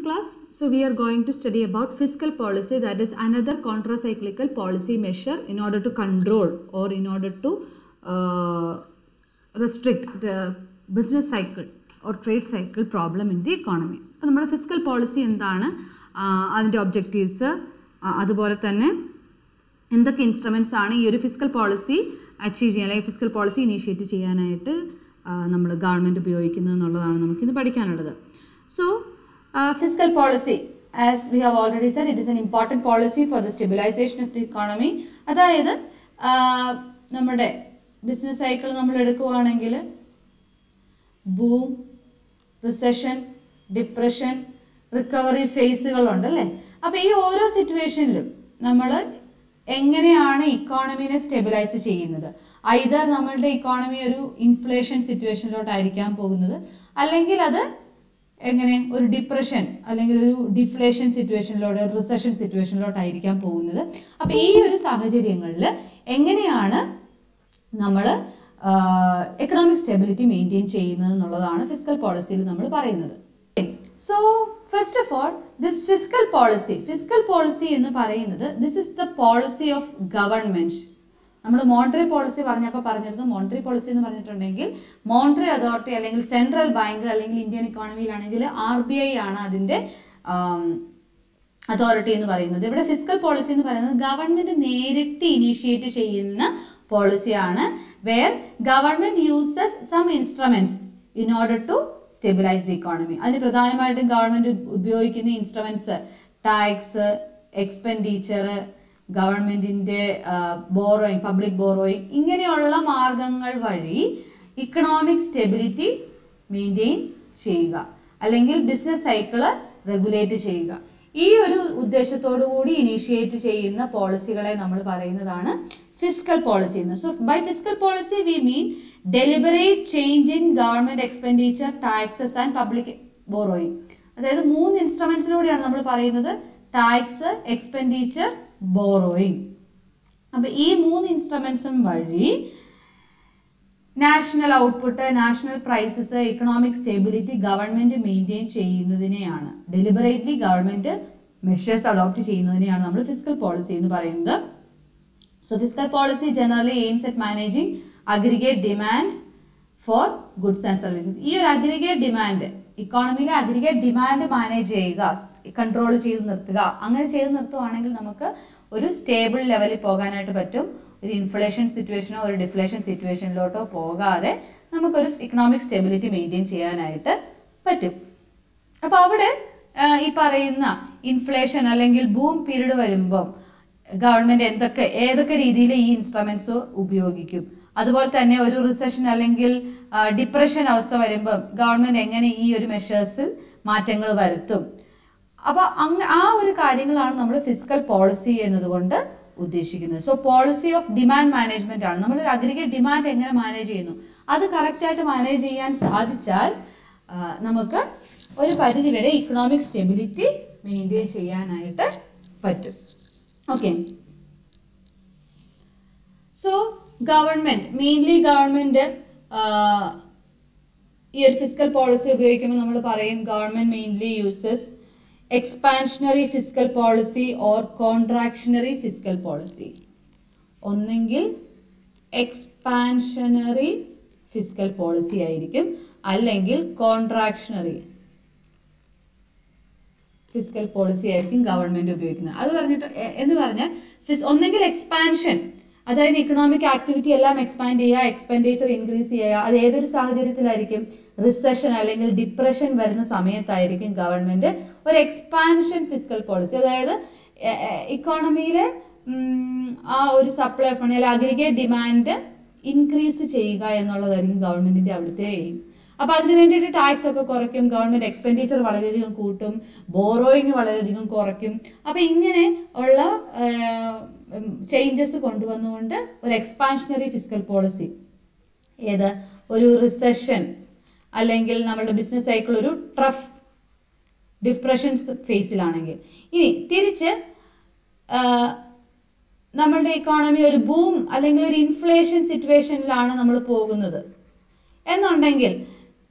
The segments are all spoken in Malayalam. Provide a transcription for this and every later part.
class. So we are going to study about fiscal policy that is another contracyclical policy measure in order to control or in order to uh, restrict the business cycle or trade cycle problem in the economy. അപ്പോൾ നമ്മുടെ ഫിസിക്കൽ പോളിസി എന്താണ് ആ, അതിൻ്റെ ഒബ്ജക്റ്റീവ്സ് അതുപോലെ തന്നെ എന്തൊക്കെ ഇൻസ്ട്രുമെൻറ്റ്സ് ആണ് ഈ ഒരു ഫിസിക്കൽ പോളിസി അച്ചീവ് ചെയ്യാൻ അല്ലെങ്കിൽ ഫിസിക്കൽ പോളിസി ഇനീഷ്യേറ്റ് ചെയ്യാനായിട്ട് നമ്മൾ ഗവൺമെൻറ് ഉപയോഗിക്കുന്നത് എന്നുള്ളതാണ് നമുക്കിന്ന് പഠിക്കാനുള്ളത് so physical policy as we have already said it is an important policy for the stabilisation of the economy അതായത് ആ, നമ്മുടെ ബിസിനസ് സൈക്കിൾ നമ്മൾ എടുക്കുവാണെങ്കിൽ ബൂം റിസഷൻ ഡിപ്രഷൻ റിക്കവറി ഫേസുകളുണ്ട് അല്ലേ അപ്പോൾ ഈ ഓരോ സിറ്റുവേഷനിലും നമ്മൾ എങ്ങനെയാണ് ഇക്കോണമിനെ സ്റ്റെബിലൈസ് ചെയ്യുന്നത് ഐതർ നമ്മളുടെ ഇക്കോണമി ഒരു ഇൻഫ്ലേഷൻ സിറ്റുവേഷനിലോട്ടായിരിക്കാൻ പോകുന്നത് അല്ലെങ്കിൽ അത് എങ്ങനെ ഒരു ഡിപ്രഷൻ അല്ലെങ്കിൽ ഒരു ഡിഫ്ലേഷൻ സിറ്റുവേഷനിലോട്ട് റിസഷൻ സിറ്റുവേഷനിലോട്ടായിരിക്കാൻ പോകുന്നത് അപ്പോൾ ഈ ഒരു സാഹചര്യങ്ങളിൽ എങ്ങനെയാണ് നമ്മൾ എക്കണോമിക് സ്റ്റെബിലിറ്റി മെയിൻറ്റെയിൻ ചെയ്യുന്നത് എന്നുള്ളതാണ് ഫിസിക്കൽ പോളിസിയിൽ നമ്മൾ പറയുന്നത് so first of all this physical policy physical policy എന്ന് പറയുന്നത് this is the policy of government നമ്മൾ മോണിറ്ററി പോളിസി പറഞ്ഞപ്പോൾ പറഞ്ഞിരുന്നു മോണിറ്ററി പോളിസി എന്ന് പറഞ്ഞിട്ടുണ്ടെങ്കിൽ മോണിറ്ററി അതോറിറ്റി അല്ലെങ്കിൽ സെൻട്രൽ ബാങ്ക് അല്ലെങ്കിൽ ഇന്ത്യൻ ഇക്കോണമിയിലാണെങ്കിൽ ആർ ബി ഐ ആണ് അതിൻ്റെ അതോറിറ്റി എന്ന് പറയുന്നത് ഇവിടെ ഫിസിക്കൽ പോളിസി എന്ന് പറയുന്നത് ഗവൺമെന്റ് നേരിട്ട് ഇനീഷ്യേറ്റ് ചെയ്യുന്ന പോളിസിയാണ് where government uses some instruments in order to stabilise the economy അതിന് പ്രധാനമായിട്ടും ഗവൺമെന്റ് ഉപയോഗിക്കുന്ന ഇൻസ്ട്രുമെന്റ്സ് ടാക്സ് എക്സ്പെൻഡിച്ചർ ഗവൺമെന്റിന്റെ ബോറോയിങ് പബ്ലിക് ബോറോയിങ് ഇങ്ങനെയുള്ള മാർഗങ്ങൾ വഴി ഇക്കണോമിക് സ്റ്റെബിലിറ്റി മെയിൻറ്റെയിൻ ചെയ്യുക അല്ലെങ്കിൽ ബിസിനസ് സൈക്കിള് റെഗുലേറ്റ് ചെയ്യുക ഈ ഒരു ഉദ്ദേശത്തോടു കൂടി ഇനീഷ്യേറ്റ് ചെയ്യുന്ന പോളിസികളെ നമ്മൾ പറയുന്നതാണ് ഫിസിക്കൽ പോളിസി എന്ന് so by physical policy we mean deliberate change in government expenditure taxes and public borrowing അതായത് മൂന്ന് ഇൻസ്ട്രുമെന്റ്സിലൂടെയാണ് നമ്മൾ പറയുന്നത് ടാക്സ് എക്സ്പെൻഡിച്ചർ ബോറോയിങ് അപ്പൊ ഈ മൂന്ന് ഇൻസ്ട്രുമെന്റ്സും വഴി national output national prices economic stability government maintain ചെയ്യുന്നതിനെയാണ് ഡെലിബറേറ്റ്ലി ഗവൺമെന്റ് മെഷേഴ്സ് അഡോപ്റ്റ് ചെയ്യുന്നതിനെയാണ് നമ്മൾ ഫിസിക്കൽ പോളിസി എന്ന് പറയുന്നത് so physical policy generally aims at managing aggregate demand for goods and services ഈ ഒരു അഗ്രിഗേറ്റ് ഡിമാൻഡ് ഇക്കോണമിയിലെ അഗ്രിഗേറ്റ് ഡിമാൻഡ് മാനേജ് ചെയ്യുക കൺട്രോൾ ചെയ്ത് നിർത്തുക അങ്ങനെ ചെയ്ത് നിർത്തുവാണെങ്കിൽ നമുക്ക് ഒരു സ്റ്റേബിൾ ലെവലിൽ പോകാനായിട്ട് പറ്റും ഒരു ഇൻഫ്ലേഷൻ സിറ്റുവേഷനോ ഒരു ഡിഫ്ലേഷൻ സിറ്റുവേഷനിലോട്ടോ പോകാതെ നമുക്കൊരു ഇക്കണോമിക് സ്റ്റെബിലിറ്റി മെയിൻറ്റെയിൻ ചെയ്യാനായിട്ട് പറ്റും അപ്പോൾ അവിടെ ആ, ഈ പറയുന്ന ഇൻഫ്ലേഷൻ അല്ലെങ്കിൽ ബൂം പീരീഡ് വരുമ്പം ഗവൺമെന്റ് എന്തൊക്കെ ഏതൊക്കെ രീതിയിൽ ഈ ഇൻസ്ട്രുമെന്റ്സ് ഉപയോഗിക്കും അതുപോലെ തന്നെ ഒരു റിസഷൻ അല്ലെങ്കിൽ ഡിപ്രഷൻ അവസ്ഥ വരുമ്പം ഗവൺമെന്റ് എങ്ങനെ ഈ ഒരു മെഷേഴ്സിൽ മാറ്റങ്ങൾ വരുത്തും അപ്പൊ അങ്ങ് ആ ഒരു കാര്യങ്ങളാണ് നമ്മൾ ഫിസിക്കൽ പോളിസി എന്നതുകൊണ്ട് ഉദ്ദേശിക്കുന്നത് so policy of demand management ആണ് നമ്മൾ ഒരു അഗ്രിഗേറ്റ് ഡിമാൻഡ് എങ്ങനെ മാനേജ് ചെയ്യുന്നു അത് കറക്റ്റ് ആയിട്ട് മാനേജ് ചെയ്യാൻ സാധിച്ചാൽ ആ, നമുക്ക് ഒരു പരിധി വരെ ഇക്കണോമിക് സ്റ്റെബിലിറ്റി മെയിൻറ്റെയിൻ ചെയ്യാനായിട്ട് പറ്റും okay so government mainly government ഈ ഒരു ഫിസിക്കൽ പോളിസി ഉപയോഗിക്കുമ്പോൾ നമ്മൾ പറയും government mainly uses expansionary physical policy or contractionary physical policy ഒന്നെങ്കിൽ എക്സ്പാൻഷനറി ഫിസിക്കൽ പോളിസി ആയിരിക്കും അല്ലെങ്കിൽ കോൺട്രാക്ഷണറി ഫിസിക്കൽ പോളിസി ആയിരിക്കും ഗവൺമെന്റ് ഉപയോഗിക്കുന്നത് അത് പറഞ്ഞിട്ട് എ- എന്ന് പറഞ്ഞാൽ ഫിസ് ഒന്നെങ്കിൽ എക്സ്പാൻഷൻ അതായത് ഇക്കണോമിക് ആക്ടിവിറ്റി എല്ലാം എക്സ്പാൻഡ് ചെയ്യുക എക്സ്പെൻഡിച്ചർ ഇൻക്രീസ് ചെയ്യുക അത് ഏതൊരു സാഹചര്യത്തിലായിരിക്കും റിസഷൻ അല്ലെങ്കിൽ ഡിപ്രഷൻ വരുന്ന സമയത്തായിരിക്കും ഗവൺമെന്റ് ഒരു എക്സ്പാൻഷൻ ഫിസിക്കൽ പോളിസി അതായത് ഇക്കോണമിയിലെ ആ ഒരു സപ്ലൈ ഓഫ് മണി അല്ലെങ്കിൽ അഗ്രിഗേറ്റ് ഡിമാൻഡ് ഇൻക്രീസ് ചെയ്യുക എന്നുള്ളതായിരിക്കും ഗവൺമെന്റിന്റെ അവിടുത്തെ എയിം അപ്പൊ അതിന് വേണ്ടിയിട്ട് ടാക്സ് ഒക്കെ കുറയ്ക്കും ഗവൺമെന്റ് എക്സ്പെൻഡിച്ചർ വളരെയധികം കൂട്ടും ബോറോയിങ് വളരെയധികം കുറയ്ക്കും അപ്പൊ ഇങ്ങനെ ഉള്ള ചേഞ്ചസ് കൊണ്ടുവന്നുകൊണ്ട് ഒരു എക്സ്പാൻഷനറി ഫിസിക്കൽ പോളിസി ഏത് ഒരു റിസഷൻ അല്ലെങ്കിൽ നമ്മുടെ ബിസിനസ് സൈക്കിൾ ഒരു ട്രഫ് ഡിപ്രഷൻ ഫേസിലാണെങ്കിൽ ഇനി തിരിച്ച് ആ, നമ്മളുടെ ഇക്കോണമി ഒരു ബൂം അല്ലെങ്കിൽ ഒരു ഇൻഫ്ലേഷൻ സിറ്റുവേഷനിലാണ് നമ്മൾ പോകുന്നത് എന്നുണ്ടെങ്കിൽ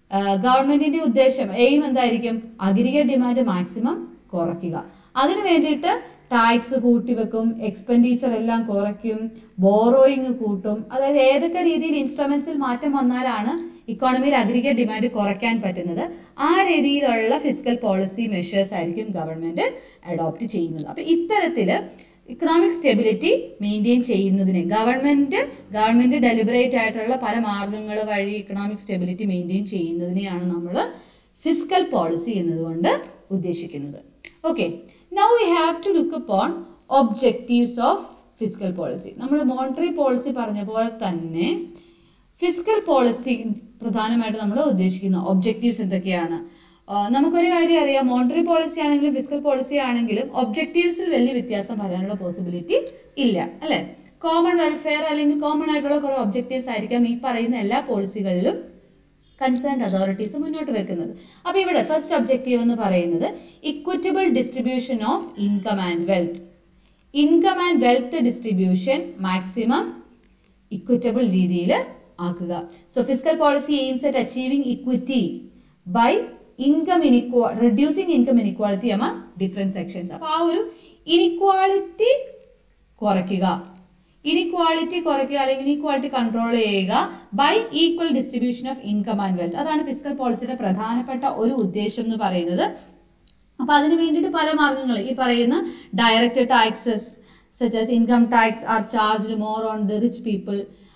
ഗവൺമെന്റിന്റെ ഉദ്ദേശം എയിം എന്തായിരിക്കും അഗ്രിഗേറ്റ് ഡിമാൻഡ് മാക്സിമം കുറയ്ക്കുക അതിനു വേണ്ടിയിട്ട് ടാക്സ് കൂട്ടിവെക്കും എക്സ്പെൻഡിച്ചർ എല്ലാം കുറയ്ക്കും ബോറോയിങ് കൂട്ടും അതായത് ഏതൊക്കെ രീതിയിൽ ഇൻസ്ട്രുമെന്റ്സിൽ മാറ്റം വന്നാലാണ് ഇക്കോണമിയിൽ അഗ്രിഗേറ്റ് ഡിമാൻഡ് കുറയ്ക്കാൻ പറ്റുന്നത് ആ രീതിയിലുള്ള ഫിസിക്കൽ പോളിസി മെഷേഴ്സ് ആയിരിക്കും ഗവൺമെന്റ് അഡോപ്റ്റ് ചെയ്യുന്നത് അപ്പൊ ഇത്തരത്തില് ഇക്കണോമിക് സ്റ്റെബിലിറ്റി മെയിൻറ്റെയിൻ ചെയ്യുന്നതിന് ഗവൺമെന്റ് ഗവൺമെന്റ് ഡെലിബറേറ്റ് ആയിട്ടുള്ള പല മാർഗങ്ങൾ വഴി ഇക്കണോമിക് സ്റ്റെബിലിറ്റി മെയിൻറ്റെയിൻ ചെയ്യുന്നതിനെയാണ് നമ്മൾ ഫിസിക്കൽ പോളിസി എന്നതുകൊണ്ട് ഉദ്ദേശിക്കുന്നത് okay now we have to look upon objectives of physical policy നമ്മൾ മോണിറ്ററി പോളിസി പറഞ്ഞ പോലെ തന്നെ ഫിസിക്കൽ പോളിസി പ്രധാനമായിട്ട് നമ്മൾ ഉദ്ദേശിക്കുന്ന ഒബ്ജക്റ്റീവ്സ് എന്തൊക്കെയാണ് ആ, നമുക്കൊരു കാര്യം അറിയാം മോണിറ്ററി പോളിസി ആണെങ്കിലും ഫിസിക്കൽ പോളിസി ആണെങ്കിലും ഒബ്ജക്റ്റീവ്സിൽ വലിയ വ്യത്യാസം വരാനുള്ള പോസിബിലിറ്റി ഇല്ല അല്ലെ കോമൺ വെൽഫെയർ അല്ലെങ്കിൽ കോമൺ ആയിട്ടുള്ള കുറേ ഒബ്ജക്റ്റീവ്സ് ആയിരിക്കാം ഈ പറയുന്ന എല്ലാ പോളിസികളിലും കൺസേൺഡ് അതോറിറ്റീസ് മുന്നോട്ട് വെക്കുന്നത് അപ്പോൾ ഇവിടെ ഫസ്റ്റ് ഒബ്ജക്റ്റീവ് എന്ന് പറയുന്നത് equitable distribution of income and wealth income and wealth distribution maximum equitable രീതിയിൽ ആക്കുക so physical policy aims at achieving equity by income ഇനിക്വാ റെഡ്യൂസിങ് ഇൻകം ഇനിക്വാളിറ്റി അമ ഡിഫറെൻറ്റ് സെക്ഷൻസ് അപ്പോൾ ആ ഒരു ഇനിക്വാളിറ്റി കുറയ്ക്കുക ഇനിക്വാളിറ്റി കുറയ്ക്കുക അല്ലെങ്കിൽ ഇനിക്വാളിറ്റി കൺട്രോൾ ചെയ്യുക by equal distribution of income and wealth അതാണ് ഫിസിക്കൽ പോളിസിയുടെ പ്രധാനപ്പെട്ട ഒരു ഉദ്ദേശം എന്ന് പറയുന്നത് അപ്പൊ അതിന് വേണ്ടിയിട്ട് പല മാർഗങ്ങൾ ഈ പറയുന്ന direct taxes such as income tax are charged more on the rich people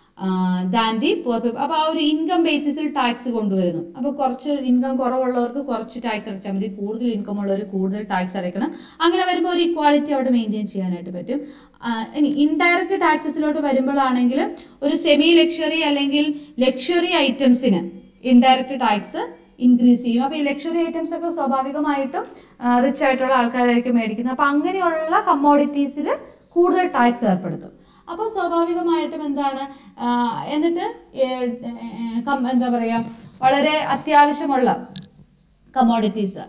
than the poor people അപ്പോൾ ആ ഒരു ഇൻകം ബേസിസിൽ ടാക്സ് കൊണ്ടുവരുന്നു അപ്പോൾ കുറച്ച് ഇൻകം കുറവുള്ളവർക്ക് കുറച്ച് ടാക്സ് അടച്ചാൽ മതി കൂടുതൽ ഇൻകം ഉള്ളവർ കൂടുതൽ ടാക്സ് അടയ്ക്കണം അങ്ങനെ വരുമ്പോൾ ഒരു ഇക്വാളിറ്റി അവിടെ മെയിൻറ്റെയിൻ ചെയ്യാനായിട്ട് പറ്റും ആ, ഇനി ഇൻഡയറക്റ്റ് ടാക്സസിലോട്ട് വരുമ്പോഴാണെങ്കിൽ ഒരു സെമി ലക്ഷറി അല്ലെങ്കിൽ ലക്ഷറി ഐറ്റംസിന് ഇൻഡയറക്റ്റ് ടാക്സ് ഇൻക്രീസ് ചെയ്യും അപ്പോൾ ഈ ലക്ഷറി ഐറ്റംസ് ഒക്കെ സ്വാഭാവികമായിട്ടും റിച്ച് ആയിട്ടുള്ള ആൾക്കാരായിരിക്കും മേടിക്കുന്നത് അപ്പോൾ അങ്ങനെയുള്ള കമ്മോഡിറ്റീസിൽ കൂടുതൽ ടാക്സ് ഏർപ്പെടുത്തും അപ്പോൾ സ്വാഭാവികമായിട്ടും എന്താണ് ആ, എന്നിട്ട് ഏ, ഏ, കം- എന്താ പറയുക വളരെ അത്യാവശ്യമുള്ള കമ്മോഡിറ്റീസ്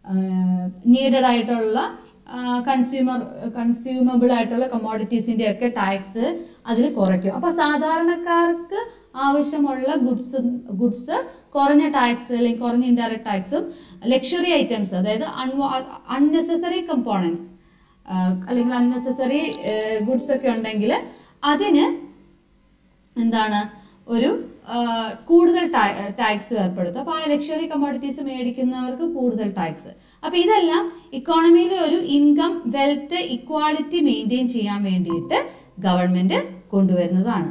നീഡഡ് ആയിട്ടുള്ള കൺസ്യൂമർ കൺസ്യൂമബിൾ ആയിട്ടുള്ള കമ്മോഡിറ്റീസിൻ്റെ ഒക്കെ ടാക്സ് അതിൽ കുറയ്ക്കും അപ്പോൾ സാധാരണക്കാർക്ക് ആവശ്യമുള്ള ഗുഡ്സ് ഗുഡ്സ് കുറഞ്ഞ ടാക്സ് അല്ലെങ്കിൽ കുറഞ്ഞ ഇൻഡയറക്റ്റ് ടാക്സും ലക്ഷറി ഐറ്റംസ് അതായത് അൺനെസസറി കമ്പോണൻസ് അല്ലെങ്കിൽ അൺനെസസറി ഗുഡ്സ് ഒക്കെ ഉണ്ടെങ്കിൽ അതിന് എന്താണ് ഒരു ആ, കൂടുതൽ ടാക്സ് ഏർപ്പെടുത്തും അപ്പോൾ ആ ലക്ഷറി കമ്മോഡിറ്റീസ് മേടിക്കുന്നവർക്ക് കൂടുതൽ ടാക്സ് അപ്പോൾ ഇതെല്ലാം ഇക്കോണമിയിൽ ഒരു ഇൻകം വെൽത്ത് ഇക്വാളിറ്റി മെയിൻറ്റെയിൻ ചെയ്യാൻ വേണ്ടിയിട്ട് ഗവൺമെന്റ് കൊണ്ടുവരുന്നതാണ്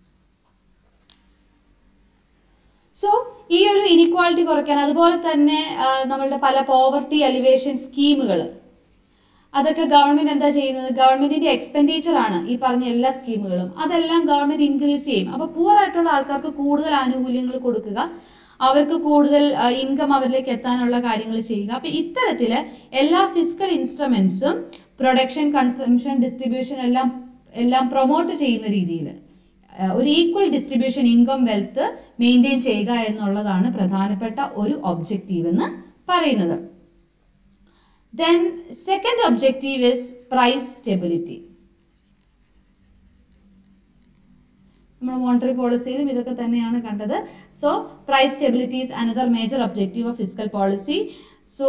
സോ ഈ ഒരു ഇനിക്വാളിറ്റി കുറയ്ക്കാൻ അതുപോലെ തന്നെ ആ, നമ്മളുടെ പല പോവർട്ടി അലിവേഷൻ സ്കീമുകൾ അതൊക്കെ ഗവൺമെന്റ് എന്താ ചെയ്യുന്നത് ഗവൺമെന്റിന്റെ എക്സ്പെൻഡിച്ചർ ആണ് ഈ പറഞ്ഞ എല്ലാ സ്കീമുകളും അതെല്ലാം ഗവൺമെന്റ് ഇൻക്രീസ് ചെയ്യും അപ്പൊ പൂർ ആയിട്ടുള്ള ആൾക്കാർക്ക് കൂടുതൽ ആനുകൂല്യങ്ങൾ കൊടുക്കുക അവർക്ക് കൂടുതൽ ഇൻകം അവരിലേക്ക് എത്താനുള്ള കാര്യങ്ങൾ ചെയ്യുക അപ്പൊ ഇത്തരത്തില് എല്ലാ ഫിസിക്കൽ ഇൻസ്ട്രുമെന്റ്സും പ്രൊഡക്ഷൻ കൺസംഷൻ ഡിസ്ട്രിബ്യൂഷൻ എല്ലാം എല്ലാം പ്രൊമോട്ട് ചെയ്യുന്ന രീതിയിൽ ഒരു equal distribution income wealth maintain ചെയ്യുക എന്നുള്ളതാണ് പ്രധാനപ്പെട്ട ഒരു ഒബ്ജക്റ്റീവ് എന്ന് പറയുന്നത് then second objective is price stability നമ്മൾ മോണിറ്ററി പോളിസിയിലും ഇതൊക്കെ തന്നെയാണ് കണ്ടത് so price stability is another major objective of physical policy so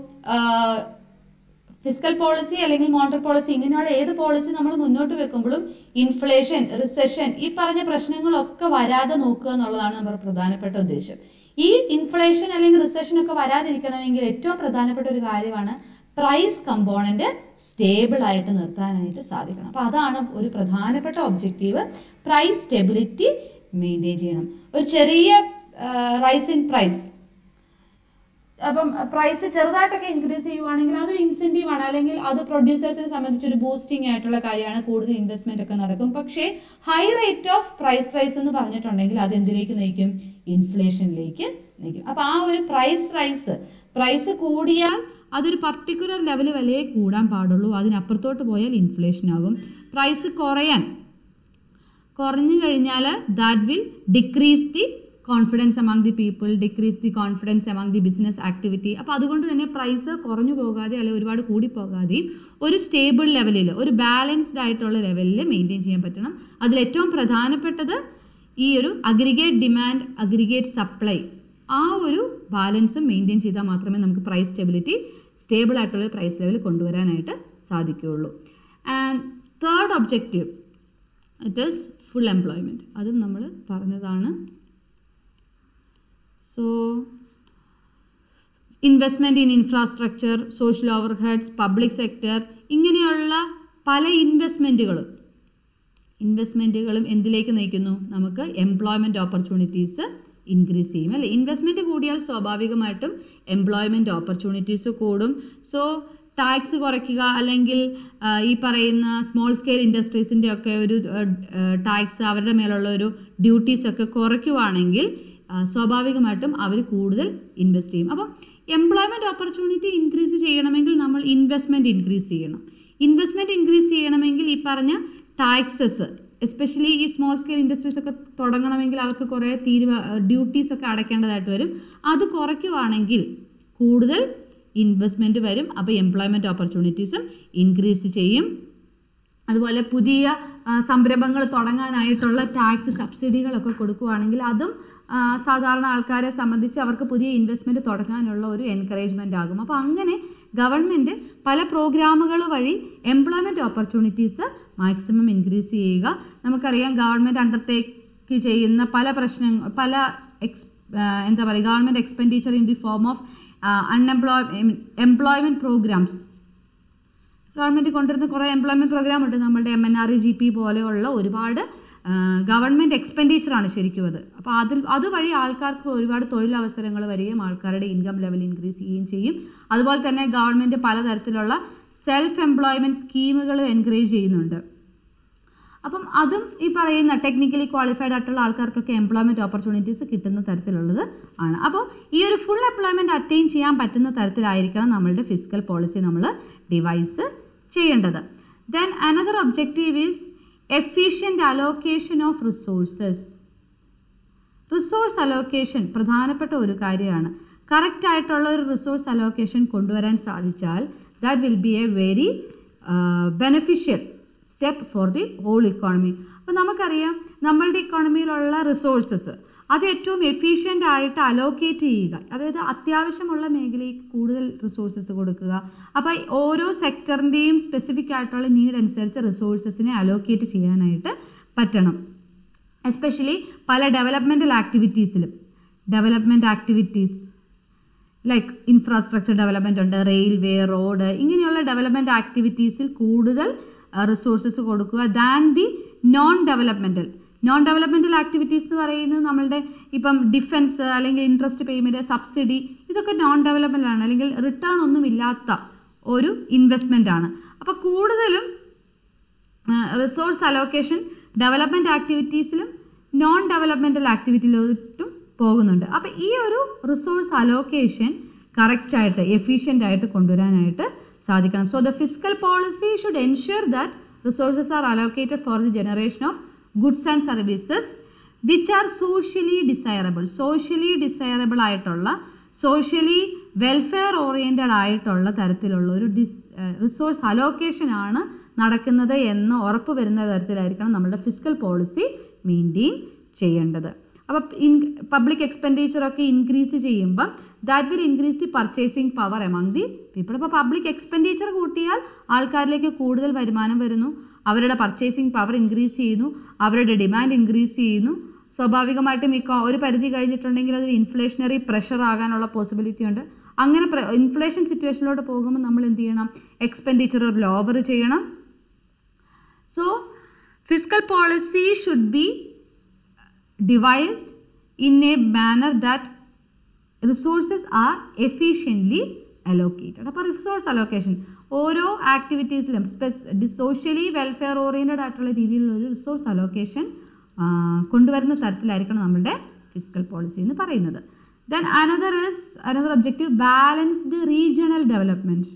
physical policy അല്ലെങ്കിൽ മോണിറ്ററി പോളിസി ഇങ്ങനെയുള്ള ഏത് പോളിസി നമ്മൾ മുന്നോട്ട് വെക്കുമ്പോഴും ഇൻഫ്ലേഷൻ റിസഷൻ ഈ പറഞ്ഞ പ്രശ്നങ്ങളൊക്കെ വരാതെ നോക്കുക എന്നുള്ളതാണ് നമ്മുടെ പ്രധാനപ്പെട്ട ഉദ്ദേശം ഈ ഇൻഫ്ലേഷൻ അല്ലെങ്കിൽ റിസഷൻ ഒക്കെ വരാതിരിക്കണമെങ്കിൽ ഏറ്റവും പ്രധാനപ്പെട്ട ഒരു കാര്യമാണ് പ്രൈസ് കമ്പോണന്റ് സ്റ്റേബിൾ ആയിട്ട് നിർത്താനായിട്ട് സാധിക്കണം അപ്പോൾ അതാണ് ഒരു പ്രധാനപ്പെട്ട ഒബ്ജക്റ്റീവ് പ്രൈസ് സ്റ്റെബിലിറ്റി മെയിൻറ്റെയിൻ ചെയ്യണം ഒരു ചെറിയ റൈസ് ഇൻ പ്രൈസ് അപ്പം പ്രൈസ് ചെറുതായിട്ടൊക്കെ ഇൻക്രീസ് ചെയ്യുവാണെങ്കിൽ അതൊരു ഇൻസെൻറ്റീവ് ആണ് അല്ലെങ്കിൽ അത് പ്രൊഡ്യൂസേഴ്സിനെ സംബന്ധിച്ച് ഒരു ബൂസ്റ്റിംഗ് ആയിട്ടുള്ള കാര്യമാണ് കൂടുതൽ ഇൻവെസ്റ്റ്മെന്റ് ഒക്കെ നടക്കും പക്ഷേ high rate of price rise എന്ന് പറഞ്ഞിട്ടുണ്ടെങ്കിൽ അത് എന്തിലേക്ക് നയിക്കും ഇൻഫ്ലേഷനിലേക്ക് നയിക്കും അപ്പൊ ആ ഒരു പ്രൈസ് റൈസ് പ്രൈസ് കൂടിയാൽ അതൊരു പർട്ടിക്കുലർ ലെവൽ വരെ കൂടാൻ പാടുള്ളൂ അതിനപ്പുറത്തോട്ട് പോയാൽ ഇൻഫ്ലേഷൻ ആകും പ്രൈസ് കുറയാൻ കുറഞ്ഞു കഴിഞ്ഞാൽ that will decrease the confidence among the people decrease the confidence among the business activity അപ്പോൾ അതുകൊണ്ട് തന്നെ പ്രൈസ് കുറഞ്ഞു പോകാതെ അല്ലെങ്കിൽ ഒരുപാട് കൂടി പോകാതെയും ഒരു സ്റ്റേബിൾ ലെവലിൽ ഒരു ബാലൻസ്ഡ് ആയിട്ടുള്ള ലെവലിൽ മെയിൻറ്റെയിൻ ചെയ്യാൻ പറ്റണം അതിൽ ഏറ്റവും പ്രധാനപ്പെട്ടത് ഈ ഒരു അഗ്രിഗേറ്റ് ഡിമാൻഡ് അഗ്രിഗേറ്റ് സപ്ലൈ ആ ഒരു ബാലൻസും മെയിൻറ്റെയിൻ ചെയ്താൽ മാത്രമേ നമുക്ക് പ്രൈസ് സ്റ്റെബിലിറ്റി സ്റ്റേബിൾ ആയിട്ടുള്ള പ്രൈസ് ലെവൽ കൊണ്ടുവരാനായിട്ട് സാധിക്കുകയുള്ളൂ and third objective it is full employment അതും നമ്മൾ പറഞ്ഞതാണ് so investment in infrastructure social overheads public sector ഇങ്ങനെയുള്ള പല ഇൻവെസ്റ്റ്മെൻറ്റുകളും ഇൻവെസ്റ്റ്മെൻറ്റുകളും എന്തിലേക്ക് നയിക്കുന്നു നമുക്ക് എംപ്ലോയ്മെൻറ്റ് ഓപ്പർച്യൂണിറ്റീസ് ഇൻക്രീസ് ചെയ്യും അല്ലേ ഇൻവെസ്റ്റ്മെൻറ്റ് കൂടിയാൽ സ്വാഭാവികമായിട്ടും എംപ്ലോയ്മെൻറ്റ് ഓപ്പർച്യൂണിറ്റീസ് കൂടും സോ ടാക്സ് കുറയ്ക്കുക അല്ലെങ്കിൽ ആ, ഈ പറയുന്ന സ്മോൾ സ്കെയിൽ ഇൻഡസ്ട്രീസിൻ്റെ ഒക്കെ ഒരു ടാക്സ് അവരുടെ മേലുള്ള ഒരു ഡ്യൂട്ടീസ് ഒക്കെ കുറയ്ക്കുവാണെങ്കിൽ ആ, സ്വാഭാവികമായിട്ടും അവർ കൂടുതൽ ഇൻവെസ്റ്റ് ചെയ്യും അപ്പം എംപ്ലോയ്മെൻറ്റ് ഓപ്പർച്യൂണിറ്റി ഇൻക്രീസ് ചെയ്യണമെങ്കിൽ നമ്മൾ ഇൻവെസ്റ്റ്മെൻറ്റ് ഇൻക്രീസ് ചെയ്യണം ഇൻവെസ്റ്റ്മെൻറ്റ് ഇൻക്രീസ് ചെയ്യണമെങ്കിൽ ഈ പറഞ്ഞ ടാക്സസ് എസ്പെഷ്യലി ഈ സ്മോൾ സ്കെയിൽ ഇൻഡസ്ട്രീസ് ഒക്കെ തുടങ്ങണമെങ്കിൽ അവർക്ക് കുറേ തീരുവ ഡ്യൂട്ടീസ് ഒക്കെ അടയ്ക്കേണ്ടതായിട്ട് വരും അത് കുറയ്ക്കുവാണെങ്കിൽ കൂടുതൽ ഇൻവെസ്റ്റ്മെൻറ്റ് വരും അപ്പോൾ എംപ്ലോയ്മെൻറ്റ് ഓപ്പർച്യൂണിറ്റീസും ഇൻക്രീസ് ചെയ്യും അതുപോലെ പുതിയ ആ, സംരംഭങ്ങൾ തുടങ്ങാനായിട്ടുള്ള ടാക്സ് സബ്സിഡികളൊക്കെ കൊടുക്കുകയാണെങ്കിൽ അതും ആ, സാധാരണ ആൾക്കാരെ സംബന്ധിച്ച് അവർക്ക് പുതിയ ഇൻവെസ്റ്റ്മെൻറ്റ് തുടങ്ങാനുള്ള ഒരു എൻകറേജ്മെൻ്റ് ആകും അപ്പോൾ അങ്ങനെ ഗവൺമെൻറ് പല പ്രോഗ്രാമുകൾ വഴി എംപ്ലോയ്മെൻറ്റ് ഓപ്പർച്യൂണിറ്റീസ് മാക്സിമം ഇൻക്രീസ് ചെയ്യുക നമുക്കറിയാം ഗവൺമെൻറ് അണ്ടർടേക്ക് ചെയ്യുന്ന പല പ്രശ്നങ്ങൾ പല എക്സ് എന്താ പറയുക government expenditure in the form of unemploy employment programmes government കൊണ്ടുവരുന്ന കുറേ എംപ്ലോയ്മെൻറ്റ് പ്രോഗ്രാം ഉണ്ട് നമ്മുടെ M N R E G P പോലെയുള്ള ഒരുപാട് ഗവൺമെൻറ് എക്സ്പെൻഡിച്ചറാണ് ശരിക്കും അത് അപ്പോൾ അതിൽ അതുവഴി ആൾക്കാർക്ക് ഒരുപാട് തൊഴിലവസരങ്ങൾ വരികയും ആൾക്കാരുടെ ഇൻകം ലെവൽ ഇൻക്രീസ് ചെയ്യുകയും ചെയ്യും അതുപോലെ തന്നെ ഗവൺമെൻറ് പലതരത്തിലുള്ള സെൽഫ് എംപ്ലോയ്മെൻറ്റ് സ്കീമുകളും എൻകറേജ് ചെയ്യുന്നുണ്ട് അപ്പം അതും ഈ പറയുന്ന ടെക്നിക്കലി ക്വാളിഫൈഡ് ആയിട്ടുള്ള ആൾക്കാർക്കൊക്കെ എംപ്ലോയ്മെൻറ്റ് ഓപ്പർച്യൂണിറ്റീസ് കിട്ടുന്ന തരത്തിലുള്ളത് ആണ് അപ്പോൾ ഈ ഒരു ഫുൾ എംപ്ലോയ്മെൻറ്റ് അറ്റൈൻ ചെയ്യാൻ പറ്റുന്ന തരത്തിലായിരിക്കണം നമ്മളുടെ ഫിസിക്കൽ പോളിസി നമ്മൾ ഡിവൈസ് ചെയ്യേണ്ടത് then another objective is efficient allocation of resources resource allocation പ്രധാനപ്പെട്ട ഒരു കാര്യമാണ് കറക്റ്റ് ആയിട്ടുള്ള ഒരു റിസോഴ്സ് അലോക്കേഷൻ കൊണ്ടുവരാൻ സാധിച്ചാൽ that will be a very beneficial step for the whole economy അപ്പോൾ നമുക്കറിയാം നമ്മളുടെ ഇക്കോണമിയിലുള്ള റിസോഴ്സസ് അത് ഏറ്റവും എഫിഷ്യൻ്റ് ആയിട്ട് അലോക്കേറ്റ് ചെയ്യുക അതായത് അത്യാവശ്യമുള്ള മേഖലയ്ക്ക് കൂടുതൽ റിസോഴ്സസ് കൊടുക്കുക അപ്പോൾ ഓരോ സെക്ടറിൻ്റെയും സ്പെസിഫിക് ആയിട്ടുള്ള നീഡ് അനുസരിച്ച് റിസോഴ്സസിനെ അലോക്കേറ്റ് ചെയ്യാനായിട്ട് പറ്റണം എസ്പെഷ്യലി പല ഡെവലപ്മെൻറ്റൽ ആക്ടിവിറ്റീസിലും development activities like infrastructure development ഉണ്ട് റെയിൽവേ റോഡ് ഇങ്ങനെയുള്ള ഡെവലപ്മെൻറ്റ് ആക്ടിവിറ്റീസിൽ കൂടുതൽ റിസോഴ്സസ് കൊടുക്കുക than the non developmental non developmental activities എന്ന് പറയുന്നത് നമ്മളുടെ ഇപ്പം ഡിഫൻസ് അല്ലെങ്കിൽ ഇൻട്രസ്റ്റ് പേയ്മെൻറ്റ് സബ്സിഡി ഇതൊക്കെ നോൺ ഡെവലപ്മെൻ്റ് ആണ് അല്ലെങ്കിൽ റിട്ടേൺ ഒന്നും ഇല്ലാത്ത ഒരു ഇൻവെസ്റ്റ്മെൻ്റ് ആണ് അപ്പോൾ കൂടുതലും റിസോഴ്സ് അലോക്കേഷൻ ഡെവലപ്മെൻറ്റ് ആക്ടിവിറ്റീസിലും നോൺ ഡെവലപ്മെൻറ്റൽ ആക്ടിവിറ്റിയിലോട്ടും പോകുന്നുണ്ട് അപ്പോൾ ഈ ഒരു റിസോഴ്സ് അലോക്കേഷൻ കറക്റ്റായിട്ട് എഫിഷ്യൻ്റ് ആയിട്ട് കൊണ്ടുവരാനായിട്ട് സാധിക്കണം so the fiscal policy should ensure that resources are allocated for the generation of goods and services which are socially desirable socially desirable ആയിട്ടുള്ള സോഷ്യലി വെൽഫെയർ ഓറിയൻറ്റഡ് ആയിട്ടുള്ള തരത്തിലുള്ള ഒരു ഡിസ് റിസോഴ്സ് അലോക്കേഷൻ ആണ് നടക്കുന്നത് എന്ന് ഉറപ്പ് വരുന്ന തരത്തിലായിരിക്കണം നമ്മുടെ ഫിസിക്കൽ പോളിസി മെയിൻറ്റെയിൻ ചെയ്യേണ്ടത് അപ്പോൾ ഇൻ പബ്ലിക് എക്സ്പെൻഡിച്ചറൊക്കെ ഇൻക്രീസ് ചെയ്യുമ്പം that will increase the purchasing power among the people അപ്പോൾ പബ്ലിക് എക്സ്പെൻഡിച്ചർ കൂട്ടിയാൽ ആൾക്കാരിലേക്ക് കൂടുതൽ വരുമാനം വരുന്നു അവരുടെ പർച്ചേസിങ് പവർ ഇൻക്രീസ് ചെയ്യുന്നു അവരുടെ ഡിമാൻഡ് ഇൻക്രീസ് ചെയ്യുന്നു സ്വാഭാവികമായിട്ടും ഈ കൊ- ഒരു പരിധി കഴിഞ്ഞിട്ടുണ്ടെങ്കിൽ അതൊരു ഇൻഫ്ലേഷണറി പ്രഷർ ആകാനുള്ള പോസിബിലിറ്റി ഉണ്ട് അങ്ങനെ ഇൻഫ്ലേഷൻ സിറ്റുവേഷനിലോട്ട് പോകുമ്പോൾ നമ്മൾ എന്ത് ചെയ്യണം എക്സ്പെൻഡിച്ചർ ലോവർ ചെയ്യണം so physical policy should be devised in a manner that resources are efficiently allocated അപ്പോൾ റിസോഴ്സ് അലോക്കേഷൻ ഓരോ ആക്ടിവിറ്റീസിലും സ്പെസ് സോഷ്യലി വെൽഫെയർ ഓറിയൻറ്റഡ് ആയിട്ടുള്ള രീതിയിലുള്ള ഒരു റിസോഴ്സ് അലോക്കേഷൻ കൊണ്ടുവരുന്ന തരത്തിലായിരിക്കണം നമ്മുടെ ഫിസിക്കൽ പോളിസി എന്ന് പറയുന്നത് then another is another objective balanced regional development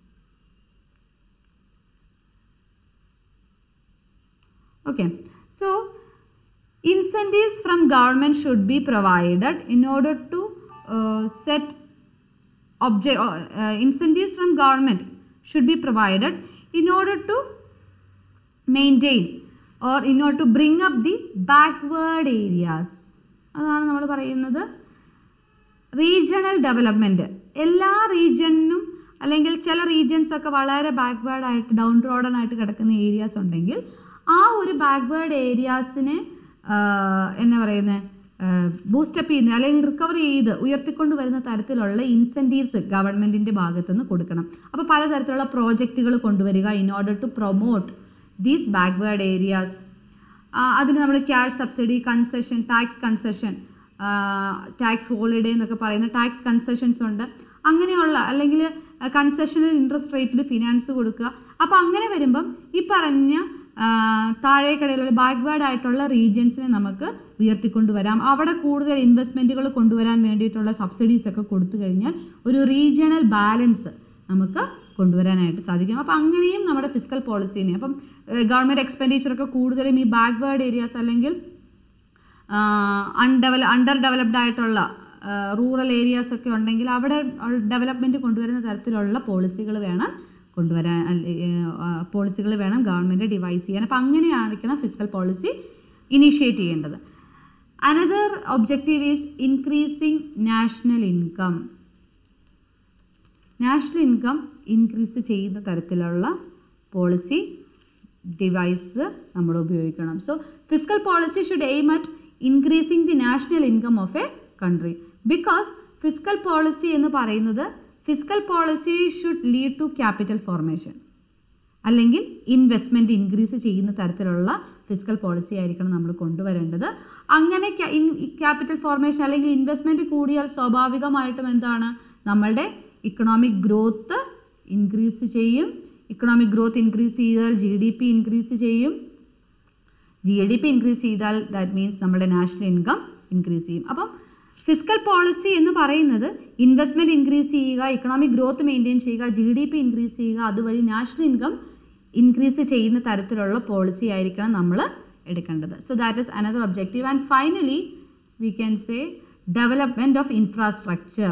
okay so incentives from government should be provided in order to uh, set object uh, uh, incentives from government should be provided in order to maintain or in order to bring up the backward areas അതാണ് നമ്മൾ പറയുന്നത് റീജിയണൽ ഡെവലപ്മെൻറ്റ് എല്ലാ റീജിയണിനും അല്ലെങ്കിൽ ചില റീജിയൻസ് ഒക്കെ വളരെ ബാക്ക്വേർഡ് ആയിട്ട് ഡൗൺ റോഡൺ ആയിട്ട് കിടക്കുന്ന ഏരിയാസ് ഉണ്ടെങ്കിൽ ആ ഒരു ബാക്ക്വേർഡ് ഏരിയാസിനെ എന്നാ പറയുന്നത് ബൂസ്റ്റപ്പ് ചെയ്യുന്ന അല്ലെങ്കിൽ റിക്കവർ ചെയ്ത് ഉയർത്തിക്കൊണ്ട് വരുന്ന തരത്തിലുള്ള ഇൻസെൻറ്റീവ്സ് ഗവൺമെൻറ്റിൻ്റെ ഭാഗത്തുനിന്ന് കൊടുക്കണം അപ്പോൾ പലതരത്തിലുള്ള പ്രോജക്റ്റുകൾ കൊണ്ടുവരിക in order to promote these backward areas അതിന് നമ്മൾ cash subsidy concession tax concession tax holiday എന്നൊക്കെ പറയുന്ന ടാക്സ് കൺസെഷൻസ് ഉണ്ട് അങ്ങനെയുള്ള അല്ലെങ്കിൽ കൺസെഷണൽ ഇൻട്രസ്റ്റ് റേറ്റിൽ ഫിനാൻസ് കൊടുക്കുക അപ്പോൾ അങ്ങനെ വരുമ്പം ഈ പറഞ്ഞ ആ, താഴേക്കടയിലുള്ള ബാക്ക്വേർഡ് ആയിട്ടുള്ള റീജിയൻസിനെ നമുക്ക് ഉയർത്തിക്കൊണ്ടുവരാം അവിടെ കൂടുതൽ ഇൻവെസ്റ്റ്മെൻറ്റുകൾ കൊണ്ടുവരാൻ വേണ്ടിയിട്ടുള്ള സബ്സിഡീസ് ഒക്കെ കൊടുത്തു കഴിഞ്ഞാൽ ഒരു റീജിയണൽ ബാലൻസ് നമുക്ക് കൊണ്ടുവരാനായിട്ട് സാധിക്കും അപ്പം അങ്ങനെയും നമ്മുടെ ഫിസിക്കൽ പോളിസീനെ അപ്പം ഗവൺമെൻറ് എക്സ്പെൻഡിച്ചറൊക്കെ കൂടുതലും ഈ ബാക്ക്വേർഡ് ഏരിയാസ് അല്ലെങ്കിൽ അൺഡെവല അണ്ടർ ഡെവലപ്ഡ് ആയിട്ടുള്ള റൂറൽ ഏരിയാസ് ഒക്കെ ഉണ്ടെങ്കിൽ അവിടെ ഡെവലപ്മെൻറ്റ് കൊണ്ടുവരുന്ന തരത്തിലുള്ള പോളിസികൾ വേണം കൊണ്ടുവരാൻ പോളിസികൾ വേണം ഗവൺമെൻറ് ഡിവൈസ് ചെയ്യാൻ അപ്പം അങ്ങനെയായിരിക്കണം ഫിസിക്കൽ പോളിസി ഇനീഷ്യേറ്റ് ചെയ്യേണ്ടത് another objective is increasing national income national income increase ചെയ്യുന്ന തരത്തിലുള്ള പോളിസി ഡിവൈസ് നമ്മൾ ഉപയോഗിക്കണം so physical policy should aim at increasing the national income of a country because fiscal policy എന്ന് പറയുന്നത് fiscal policy should lead to capital formation അല്ലെങ്കിൽ ഇൻവെസ്റ്റ്മെൻറ്റ് ഇൻക്രീസ് ചെയ്യുന്ന തരത്തിലുള്ള ഫിസിക്കൽ പോളിസി ആയിരിക്കണം നമ്മൾ കൊണ്ടുവരേണ്ടത് അങ്ങനെ ക്യാപിറ്റൽ ഫോർമേഷൻ അല്ലെങ്കിൽ ഇൻവെസ്റ്റ്മെൻറ്റ് കൂടിയാൽ സ്വാഭാവികമായിട്ടും എന്താണ് നമ്മളുടെ ഇക്കണോമിക് ഗ്രോത്ത് ഇൻക്രീസ് ചെയ്യും ഇക്കണോമിക് ഗ്രോത്ത് ഇൻക്രീസ് ചെയ്താൽ ജി ഡി പി ഇൻക്രീസ് ചെയ്യും ജി ഡി പി ഇൻക്രീസ് ചെയ്താൽ ദാറ്റ് മീൻസ് നമ്മുടെ നാഷണൽ ഇൻകം ഇൻക്രീസ് ചെയ്യും അപ്പം ഫിസിക്കൽ പോളിസി എന്ന് പറയുന്നത് ഇൻവെസ്റ്റ്മെൻറ്റ് ഇൻക്രീസ് ചെയ്യുക ഇക്കണോമിക് ഗ്രോത്ത് മെയിൻറ്റെയിൻ ചെയ്യുക ജി ഡി പി ഇൻക്രീസ് ചെയ്യുക അതുവഴി നാഷണൽ ഇൻകം ഇൻക്രീസ് ചെയ്യുന്ന തരത്തിലുള്ള പോളിസി ആയിരിക്കണം നമ്മൾ എടുക്കേണ്ടത് so that is another objective and finally we can say development of infrastructure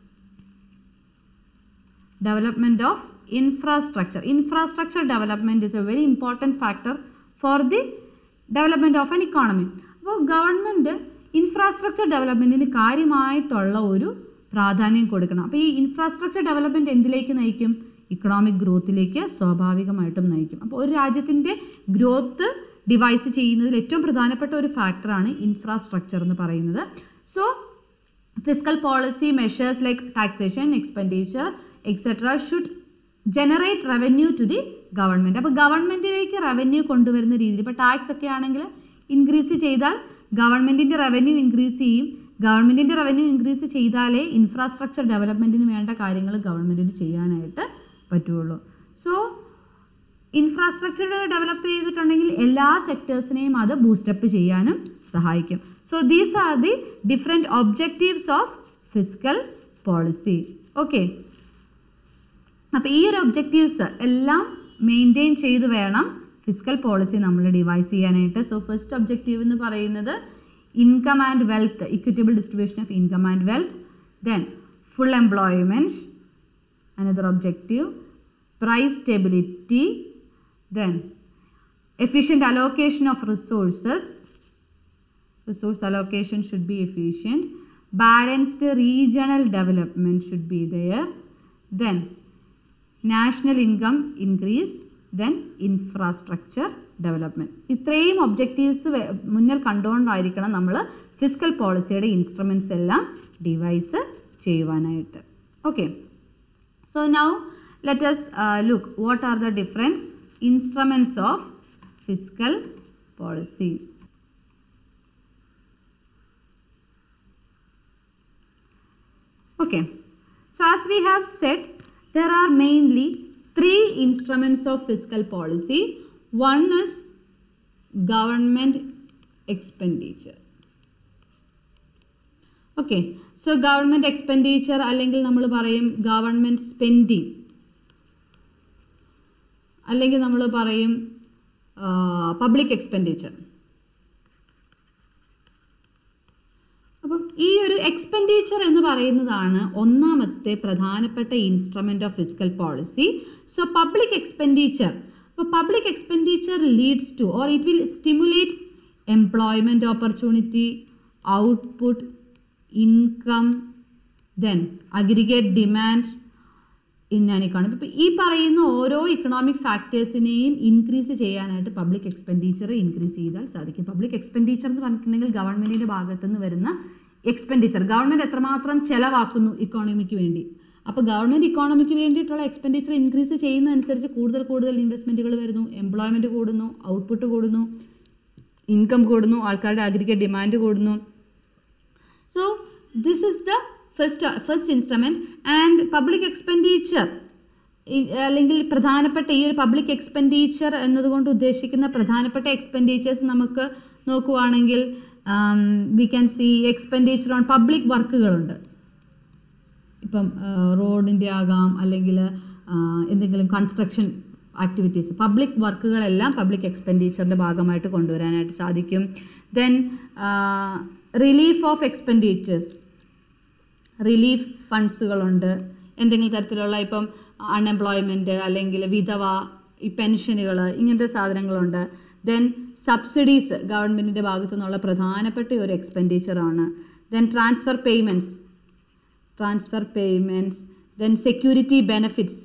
development of infrastructure infrastructure development is a very important factor for the development of an economy അപ്പോൾ ഗവൺമെൻറ് ഇൻഫ്രാസ്ട്രക്ചർ ഡെവലപ്മെൻറ്റിന് കാര്യമായിട്ടുള്ള ഒരു പ്രാധാന്യം കൊടുക്കണം അപ്പോൾ ഈ ഇൻഫ്രാസ്ട്രക്ചർ ഡെവലപ്മെൻറ്റ് എന്തിലേക്ക് നയിക്കും ഇക്കണോമിക് ഗ്രോത്തിലേക്ക് സ്വാഭാവികമായിട്ടും നയിക്കും അപ്പോൾ ഒരു രാജ്യത്തിൻ്റെ ഗ്രോത്ത് ഡിവൈസ് ചെയ്യുന്നതിൽ ഏറ്റവും പ്രധാനപ്പെട്ട ഒരു ഫാക്ടറാണ് ഇൻഫ്രാസ്ട്രക്ചർ എന്ന് പറയുന്നത് so fiscal policy measures like taxation, expenditure, etc. should generate revenue to the government അപ്പോൾ ഗവൺമെൻറ്റിലേക്ക് റവന്യൂ കൊണ്ടുവരുന്ന രീതിയിൽ ഇപ്പോൾ ടാക്സ് ഒക്കെ ആണെങ്കിൽ ഇൻക്രീസ് ചെയ്താൽ ഗവൺമെൻറ്റിൻ്റെ റവന്യൂ ഇൻക്രീസ് ചെയ്യും ഗവൺമെൻറ്റിൻ്റെ റവന്യൂ ഇൻക്രീസ് ചെയ്താലേ ഇൻഫ്രാസ്ട്രക്ചർ ഡെവലപ്മെൻറ്റിന് വേണ്ട കാര്യങ്ങൾ ഗവൺമെൻറ്റിന് ചെയ്യാനായിട്ട് പറ്റുള്ളൂ സോ ഇൻഫ്രാസ്ട്രക്ചർ ഡെവലപ്പ് ചെയ്തിട്ടുണ്ടെങ്കിൽ എല്ലാ സെക്ടേഴ്സിനെയും അത് ബൂസ്റ്റപ്പ് ചെയ്യാനും സഹായിക്കും so these are the different objectives of physical policy okay അപ്പോൾ ഈ ഒരു ഒബ്ജക്റ്റീവ്സ് എല്ലാം മെയിൻറ്റെയിൻ ചെയ്ത് വേണം ഫിസിക്കൽ പോളിസി നമ്മൾ ഡിവൈസ് ചെയ്യാനായിട്ട് സോ ഫസ്റ്റ് ഒബ്ജക്റ്റീവ് എന്ന് പറയുന്നത് income and wealth equitable distribution of income and wealth then full employment another objective price stability then efficient allocation of resources resource allocation should be efficient balanced regional development should be there then national income increase then infrastructure development ഇത്രയും ഒബ്ജക്റ്റീവ്സ് മുന്നിൽ കണ്ടുകൊണ്ടായിരിക്കണം നമ്മൾ ഫിസിക്കൽ പോളിസിയുടെ ഇൻസ്ട്രുമെൻറ്റ്സ് എല്ലാം ഡിവൈസ് ചെയ്യുവാനായിട്ട് okay So now let us uh, look what are the different instruments of fiscal policy. Okay. So as we have said, there are mainly three instruments of fiscal policy. One is government expenditure. Okay so government expenditure അല്ലെങ്കിൽ നമ്മൾ പറയും ഗവൺമെൻറ് സ്പെൻഡിങ് അല്ലെങ്കിൽ നമ്മൾ പറയും പബ്ലിക് എക്സ്പെൻഡിച്ചർ അപ്പം ഈ ഒരു എക്സ്പെൻഡിച്ചർ എന്ന് പറയുന്നതാണ് ഒന്നാമത്തെ പ്രധാനപ്പെട്ട instrument of physical policy so public expenditure അപ്പോൾ public expenditure leads to or it will stimulate employment opportunity output income then aggregate demand in an economy ഇപ്പം ഈ പറയുന്ന ഓരോ ഇക്കണോമിക് ഫാക്ടേഴ്സിനെയും ഇൻക്രീസ് ചെയ്യാനായിട്ട് പബ്ലിക് എക്സ്പെൻഡിച്ചർ ഇൻക്രീസ് ചെയ്താൽ സാധിക്കും പബ്ലിക് എക്സ്പെൻഡിച്ചർ എന്ന് പറഞ്ഞിട്ടുണ്ടെങ്കിൽ ഗവൺമെൻറ്റിൻ്റെ ഭാഗത്തു നിന്ന് വരുന്ന എക്സ്പെൻഡിച്ചർ ഗവൺമെൻറ് എത്രമാത്രം ചെലവാക്കുന്നു ഇക്കോണമിക്ക് വേണ്ടി അപ്പോൾ ഗവൺമെൻറ് ഇക്കോണമിക്ക് വേണ്ടിയിട്ടുള്ള എക്സ്പെൻഡിച്ചർ ഇൻക്രീസ് ചെയ്യുന്നതനുസരിച്ച് കൂടുതൽ കൂടുതൽ ഇൻവെസ്റ്റ്മെൻറ്റുകൾ വരുന്നു എംപ്ലോയ്മെൻറ്റ് കൂടുന്നു ഔട്ട്പുട്ട് കൂടുന്നു ഇൻകം കൂടുന്നു ആൾക്കാരുടെ അഗ്രിഗേറ്റ് ഡിമാൻഡ് കൂടുന്നു so this is the first first instrument and public expenditure അല്ലെങ്കിൽ പ്രധാനപ്പെട്ട ഈ ഒരു പബ്ലിക് എക്സ്പെൻഡിച്ചർ എന്നതുകൊണ്ട് ഉദ്ദേശിക്കുന്ന പ്രധാനപ്പെട്ട എക്സ്പെൻഡിച്ചേഴ്സ് നമുക്ക് നോക്കുവാണെങ്കിൽ we can see expenditure on public വർക്കുകളുണ്ട് ഇപ്പം റോഡിൻ്റെ ആകാം അല്ലെങ്കിൽ എന്തെങ്കിലും കൺസ്ട്രക്ഷൻ ആക്ടിവിറ്റീസ് പബ്ലിക് വർക്കുകളെല്ലാം പബ്ലിക് എക്സ്പെൻഡിച്ചറിൻ്റെ ഭാഗമായിട്ട് കൊണ്ടുവരാനായിട്ട് സാധിക്കും then relief of expenditures relief ഫണ്ട്സുകളുണ്ട് എന്തെങ്കിലും തരത്തിലുള്ള ഇപ്പം അൺഎംപ്ലോയ്മെൻറ്റ് അല്ലെങ്കിൽ വിധവ ഈ പെൻഷനുകൾ ഇങ്ങനത്തെ സാധനങ്ങളുണ്ട് ദെൻ സബ്സിഡീസ് ഗവൺമെൻറ്റിൻ്റെ ഭാഗത്തു നിന്നുള്ള പ്രധാനപ്പെട്ട ഒരു എക്സ്പെൻഡിച്ചറാണ് then transfer payments transfer payments then security benefits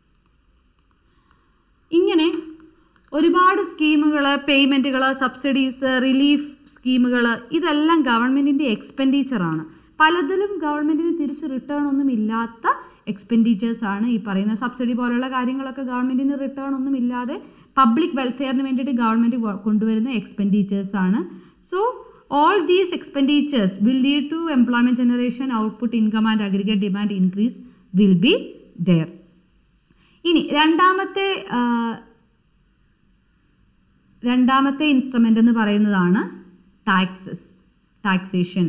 ഇങ്ങനെ ഒരുപാട് സ്കീമുകൾ പേയ്മെൻറ്റുകൾ സബ്സിഡീസ് റിലീഫ് സ്കീമുകൾ ഇതെല്ലാം ഗവൺമെൻറ്റിൻ്റെ എക്സ്പെൻഡിച്ചറാണ് പലതിലും ഗവൺമെൻറ്റിന് തിരിച്ച് റിട്ടേൺ ഒന്നും ഇല്ലാത്ത എക്സ്പെൻഡിച്ചേഴ്സ് ആണ് ഈ പറയുന്ന സബ്സിഡി പോലുള്ള കാര്യങ്ങളൊക്കെ ഗവൺമെൻറ്റിന് റിട്ടേൺ ഒന്നും ഇല്ലാതെ പബ്ലിക് വെൽഫെയറിന് വേണ്ടിയിട്ട് ഗവൺമെൻറ് കൊണ്ടുവരുന്ന എക്സ്പെൻഡിച്ചേഴ്സ് ആണ് so all these expenditures will lead to employment generation output income and aggregate demand increase will be there ഇനി രണ്ടാമത്തെ ആ, രണ്ടാമത്തെ ഇൻസ്ട്രുമെൻ്റ് എന്ന് പറയുന്നതാണ് taxes taxation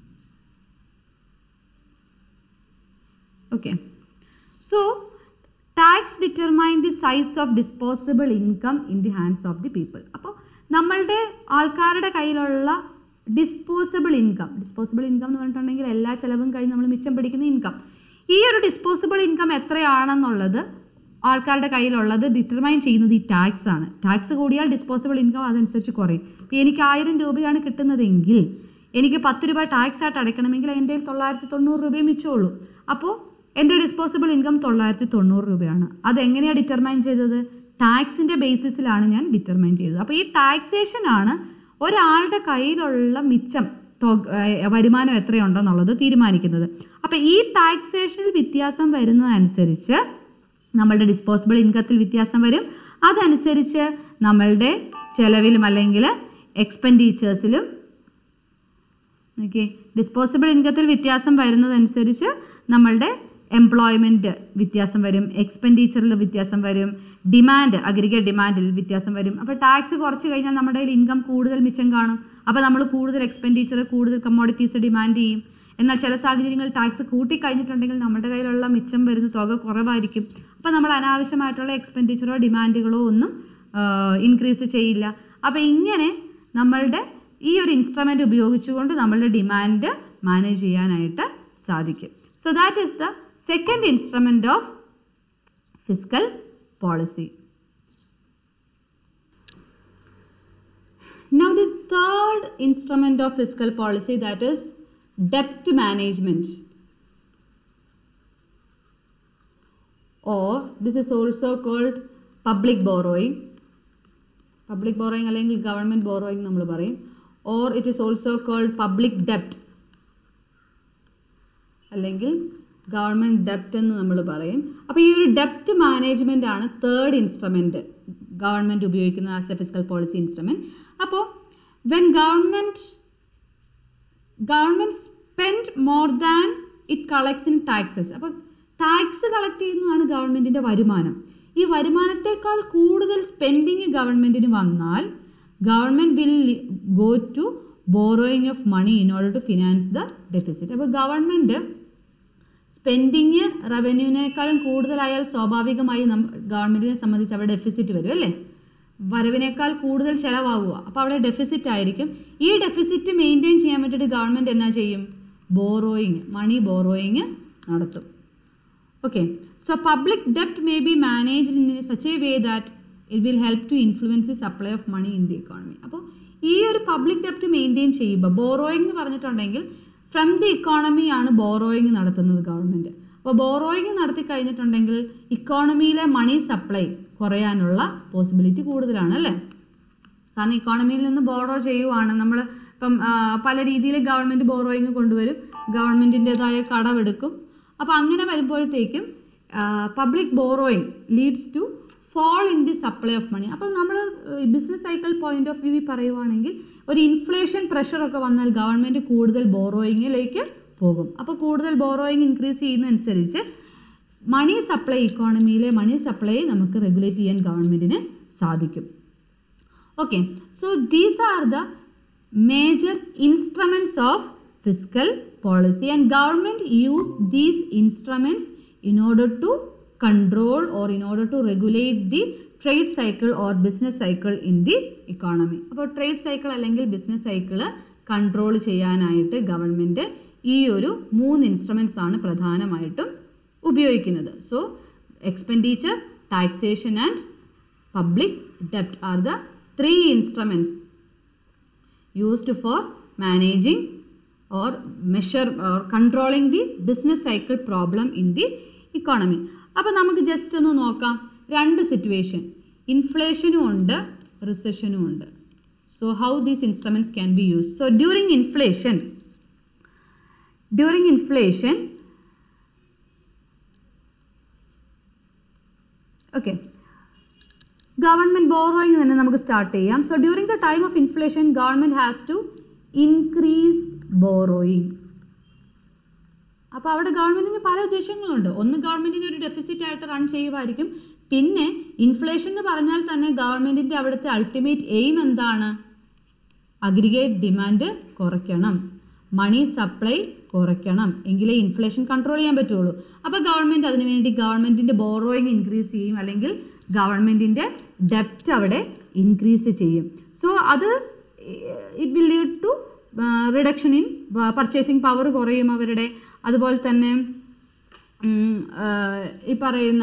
okay so tax determine the size of disposable income in the hands of the people അപ്പോൾ നമ്മളുടെ ആൾക്കാരുടെ കയ്യിലുള്ള ഡിസ്പോസിബിൾ ഇൻകം ഡിസ്പോസിബിൾ ഇൻകം എന്ന് പറഞ്ഞിട്ടുണ്ടെങ്കിൽ എല്ലാ ചിലവും കഴിഞ്ഞ് നമ്മൾ മിച്ചം പിടിക്കുന്ന ഇൻകം ഈ ഒരു ഡിസ്പോസിബിൾ ഇൻകം എത്രയാണെന്നുള്ളത് ആൾക്കാരുടെ കയ്യിലുള്ളത് ഡിറ്റർമൈൻ ചെയ്യുന്നത് ഈ ടാക്സ് ആണ് ടാക്സ് കൂടിയാൽ ഡിസ്പോസിബിൾ ഇൻകം അതനുസരിച്ച് കുറയും ഇപ്പോൾ എനിക്ക് ആയിരം രൂപയാണ് കിട്ടുന്നതെങ്കിൽ എനിക്ക് പത്ത് രൂപ ടാക്സ് ആയിട്ട് അടയ്ക്കണമെങ്കിൽ എൻ്റെ കയ്യിൽ തൊള്ളായിരത്തി തൊണ്ണൂറ് രൂപയെ മിച്ചമുള്ളൂ അപ്പോൾ എൻ്റെ ഡിസ്പോസിബിൾ ഇൻകം തൊള്ളായിരത്തി തൊണ്ണൂറ് രൂപയാണ് അതെങ്ങനെയാണ് ഡിറ്റർമൈൻ ചെയ്തത് ടാക്സിൻ്റെ ബേസിസിലാണ് ഞാൻ ഡിറ്റർമൈൻ ചെയ്തത് അപ്പോൾ ഈ ടാക്സേഷൻ ആണ് ഒരാളുടെ കയ്യിലുള്ള മിച്ചം തുക- ഏഹ് വരുമാനം എത്രയുണ്ടെന്നുള്ളത് തീരുമാനിക്കുന്നത് അപ്പോൾ ഈ ടാക്സേഷനിൽ വ്യത്യാസം വരുന്നതനുസരിച്ച് നമ്മളുടെ ഡിസ്പോസിബിൾ ഇൻകത്തിൽ വ്യത്യാസം വരും അതനുസരിച്ച് നമ്മളുടെ ചെലവിലും അല്ലെങ്കിൽ എക്സ്പെൻഡിച്ചേഴ്സിലും ഓക്കെ ഡിസ്പോസിബിൾ ഇൻകത്തിൽ വ്യത്യാസം വരുന്നതനുസരിച്ച് നമ്മളുടെ എംപ്ലോയ്മെൻറ്റ് വ്യത്യാസം വരും എക്സ്പെൻഡിച്ചറിൽ വ്യത്യാസം വരും ഡിമാൻഡ് അഗ്രിഗേറ്റ് ഡിമാൻഡിൽ വ്യത്യാസം വരും അപ്പോൾ ടാക്സ് കുറച്ച് കഴിഞ്ഞാൽ നമ്മുടെ കയ്യിൽ ഇൻകം കൂടുതൽ മിച്ചം കാണും അപ്പോൾ നമ്മൾ കൂടുതൽ എക്സ്പെൻഡിച്ചർ കൂടുതൽ കമ്മോഡിറ്റീസ് ഡിമാൻഡ് ചെയ്യും എന്നാൽ ചില സാഹചര്യങ്ങളിൽ ടാക്സ് കൂട്ടിക്കഴിഞ്ഞിട്ടുണ്ടെങ്കിൽ നമ്മുടെ കയ്യിലുള്ള മിച്ചം വരുന്ന തുക കുറവായിരിക്കും അപ്പോൾ നമ്മൾ അനാവശ്യമായിട്ടുള്ള എക്സ്പെൻഡിച്ചറോ ഡിമാൻഡുകളോ ഒന്നും ഇൻക്രീസ് ചെയ്യില്ല അപ്പോൾ ഇങ്ങനെ നമ്മളുടെ ഈ ഒരു ഇൻസ്ട്രുമെൻ്റ് ഉപയോഗിച്ചുകൊണ്ട് നമ്മളുടെ ഡിമാൻഡ് മാനേജ് ചെയ്യാനായിട്ട് സാധിക്കും so that is the second instrument of physical policy Now the third instrument of fiscal policy that is debt management or this is also called public borrowing public borrowing അല്ലെങ്കിൽ government borrowing നമ്മൾ പറയും or it is also called public debt അല്ലെങ്കിൽ ഗവൺമെൻറ് ഡെപ്റ്റ് എന്ന് നമ്മൾ പറയും അപ്പോൾ ഈ ഒരു ഡെപ്റ്റ് മാനേജ്മെൻ്റ് ആണ് തേർഡ് ഇൻസ്ട്രുമെൻറ്റ് ഗവൺമെൻറ് ഉപയോഗിക്കുന്ന as a fiscal policy instrument അപ്പോൾ when government government spend more than it collects in taxes അപ്പോൾ ടാക്സ് കളക്ട് ചെയ്യുന്നതാണ് ഗവൺമെൻറ്റിൻ്റെ വരുമാനം ഈ വരുമാനത്തേക്കാൾ കൂടുതൽ സ്പെൻഡിങ് ഗവൺമെൻറ്റിന് വന്നാൽ government will go to borrowing of money in order to finance the deficit അപ്പോൾ ഗവൺമെൻറ് സ്പെൻഡിങ് റവന്യൂവിനേക്കാളും കൂടുതലായാൽ സ്വാഭാവികമായി നം ഗവൺമെൻറ്റിനെ സംബന്ധിച്ച് അവിടെ ഡെഫിസിറ്റ് വരും അല്ലേ വരവിനേക്കാൾ കൂടുതൽ ചിലവാകുക അപ്പോൾ അവിടെ ഡെഫിസിറ്റ് ആയിരിക്കും ഈ ഡെഫിസിറ്റ് മെയിൻറ്റെയിൻ ചെയ്യാൻ വേണ്ടിയിട്ട് ഗവൺമെൻറ് എന്നാ ചെയ്യും ബോറോയിങ് മണി ബോറോയിങ് നടത്തും ഓക്കെ സോ പബ്ലിക് ഡെപ്റ്റ് may be managed in such a way that it will help to influence the supply of money in the economy അപ്പോൾ ഈ ഒരു പബ്ലിക് ഡെപ്റ്റ് മെയിൻറ്റെയിൻ ചെയ്യുമ്പോൾ ബോറോയിങ് എന്ന് പറഞ്ഞിട്ടുണ്ടെങ്കിൽ ഫ്രം ദി ഇക്കോണമി ആണ് ബോറോയിങ് നടത്തുന്നത് ഗവൺമെൻറ് അപ്പോൾ ബോറോയിങ് നടത്തി കഴിഞ്ഞിട്ടുണ്ടെങ്കിൽ ഇക്കോണമിയിലെ മണി സപ്ലൈ കുറയാനുള്ള പോസിബിലിറ്റി കൂടുതലാണ് അല്ലേ കാരണം ഇക്കോണമിയിൽ നിന്ന് ബോറോ ചെയ്യുവാണ് നമ്മൾ ഇപ്പം ആ, പല രീതിയിൽ ഗവൺമെൻറ് ബോറോയിങ് കൊണ്ടുവരും ഗവൺമെൻറ്റിൻ്റെതായ കടമെടുക്കും അപ്പോൾ അങ്ങനെ വരുമ്പോഴത്തേക്കും public borrowing leads to fall in the supply of money അപ്പം നമ്മൾ business cycle point of view പറയുവാണെങ്കിൽ ഒരു ഇൻഫ്ലേഷൻ പ്രഷറൊക്കെ വന്നാൽ ഗവൺമെൻറ് കൂടുതൽ ബോറോയിങ്ങിലേക്ക് പോകും അപ്പോൾ കൂടുതൽ ബോറോയിങ് ഇൻക്രീസ് ചെയ്യുന്നതനുസരിച്ച് മണി സപ്ലൈ ഇക്കോണമിയിലെ മണി സപ്ലൈ നമുക്ക് റെഗുലേറ്റ് ചെയ്യാൻ ഗവൺമെൻറ്റിന് സാധിക്കും Okay, so these are the major instruments of fiscal policy and government use these instruments in order to control or in order to regulate the trade cycle or business cycle in the economy. അപ്പോൾ ട്രേഡ് സൈക്കിൾ അല്ലെങ്കിൽ ബിസിനസ് സൈക്കിള് കൺട്രോൾ ചെയ്യാനായിട്ട് ഗവൺമെൻറ് ഈ ഒരു മൂന്ന് ഇൻസ്ട്രുമെൻറ്റ്സ് ആണ് പ്രധാനമായിട്ടും ഉപയോഗിക്കുന്നത് so expenditure taxation and public debt are the three instruments used for managing or measure or controlling the business cycle problem in the economy അപ്പോൾ നമുക്ക് ജസ്റ്റ് ഒന്ന് നോക്കാം രണ്ട് സിറ്റുവേഷൻ ഇൻഫ്ലേഷനും ഉണ്ട് റിസഷനും ഉണ്ട് so how these instruments can be use so during inflation during inflation okay government borrowing തന്നെ നമുക്ക് സ്റ്റാർട്ട് ചെയ്യാം so during the time of inflation government has to increase borrowing അപ്പോൾ അവിടെ ഗവൺമെൻറ്റിന് പല ഉദ്ദേശങ്ങളുണ്ട് ഒന്ന് ഗവൺമെൻറ്റിന് ഒരു ഡെഫിസിറ്റ് ആയിട്ട് റൺ ചെയ്യുമായിരിക്കും പിന്നെ ഇൻഫ്ലേഷൻ എന്ന് പറഞ്ഞാൽ തന്നെ ഗവൺമെൻറ്റിൻ്റെ അവിടുത്തെ അൾട്ടിമേറ്റ് എയിം എന്താണ് അഗ്രിഗേറ്റ് ഡിമാൻഡ് കുറയ്ക്കണം മണി സപ്ലൈ കുറയ്ക്കണം എങ്കിലേ ഇൻഫ്ലേഷൻ കൺട്രോൾ ചെയ്യാൻ പറ്റുള്ളൂ അപ്പോൾ ഗവൺമെൻറ് അതിനു വേണ്ടി ഗവൺമെൻറ്റിൻ്റെ ബോറോയിങ് ഇൻക്രീസ് ചെയ്യും അല്ലെങ്കിൽ ഗവൺമെൻറ്റിൻ്റെ ഡെപ്റ്റ് അവിടെ ഇൻക്രീസ് ചെയ്യും സോ അത് it will lead to reduction in purchasing power കുറയും അവരുടെ അതുപോലെ തന്നെ ഉം, ആ, ഈ പറയുന്ന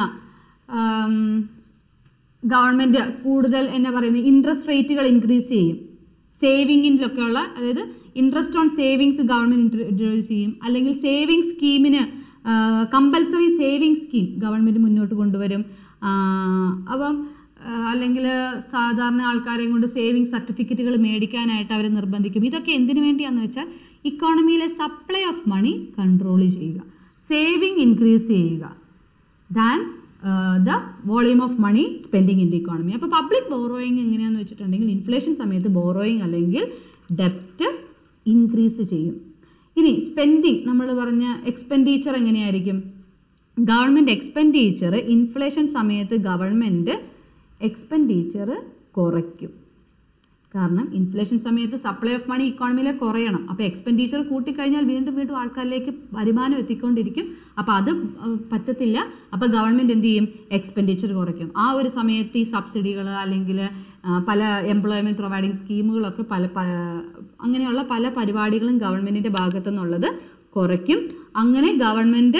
ഗവൺമെൻറ് കൂടുതൽ എന്നാ പറയുന്നത് ഇൻട്രസ്റ്റ് റേറ്റുകൾ ഇൻക്രീസ് ചെയ്യും സേവിങ്ങിലൊക്കെ ഉള്ള അതായത് interest on savings government introduce ചെയ്യും അല്ലെങ്കിൽ സേവിങ് സ്കീമിന് കമ്പൽസറി സേവിങ് സ്കീം ഗവൺമെൻറ് മുന്നോട്ട് കൊണ്ടുവരും ആ, അപ്പം ആ, അല്ലെങ്കിൽ സാധാരണ ആൾക്കാരെയും കൊണ്ട് സേവിങ് സർട്ടിഫിക്കറ്റുകൾ മേടിക്കാനായിട്ട് അവർ നിർബന്ധിക്കും ഇതൊക്കെ എന്തിനു വേണ്ടിയാണെന്ന് വെച്ചാൽ ഇക്കോണമിയിലെ സപ്ലൈ ഓഫ് മണി കൺട്രോൾ ചെയ്യുക സേവിങ് ഇൻക്രീസ് ചെയ്യുക than the volume of money spending in the economy അപ്പോൾ പബ്ലിക് ബോറോയിങ് എങ്ങനെയാണെന്ന് വെച്ചിട്ടുണ്ടെങ്കിൽ ഇൻഫ്ലേഷൻ സമയത്ത് ബോറോയിങ് അല്ലെങ്കിൽ ഡെപ്റ്റ് ഇൻക്രീസ് ചെയ്യും ഇനി സ്പെൻഡിങ് നമ്മൾ പറഞ്ഞ എക്സ്പെൻഡിച്ചർ എങ്ങനെയായിരിക്കും ഗവൺമെൻറ് എക്സ്പെൻഡിച്ചർ ഇൻഫ്ലേഷൻ സമയത്ത് ഗവൺമെൻറ് എക്സ്പെൻഡിച്ചർ കുറയ്ക്കും കാരണം ഇൻഫ്ലേഷൻ സമയത്ത് സപ്ലൈ ഓഫ് മണി ഇക്കോണമിയിലെ കുറയണം അപ്പോൾ എക്സ്പെൻഡിച്ചർ കൂട്ടിക്കഴിഞ്ഞാൽ വീണ്ടും വീണ്ടും ആൾക്കാരിലേക്ക് വരുമാനം എത്തിക്കൊണ്ടിരിക്കും അപ്പോൾ അത് അഹ് പറ്റത്തില്ല അപ്പോൾ ഗവൺമെൻറ് എന്ത് ചെയ്യും എക്സ്പെൻഡിച്ചർ കുറയ്ക്കും ആ ഒരു സമയത്ത് ഈ സബ്സിഡികൾ അല്ലെങ്കിൽ ആ, പല എംപ്ലോയ്മെൻറ്റ് പ്രൊവൈഡിങ് സ്കീമുകളൊക്കെ പല പ- അങ്ങനെയുള്ള പല പരിപാടികളും ഗവൺമെൻറ്റിൻ്റെ ഭാഗത്തു നിന്നുള്ളത് കുറയ്ക്കും അങ്ങനെ ഗവൺമെൻറ്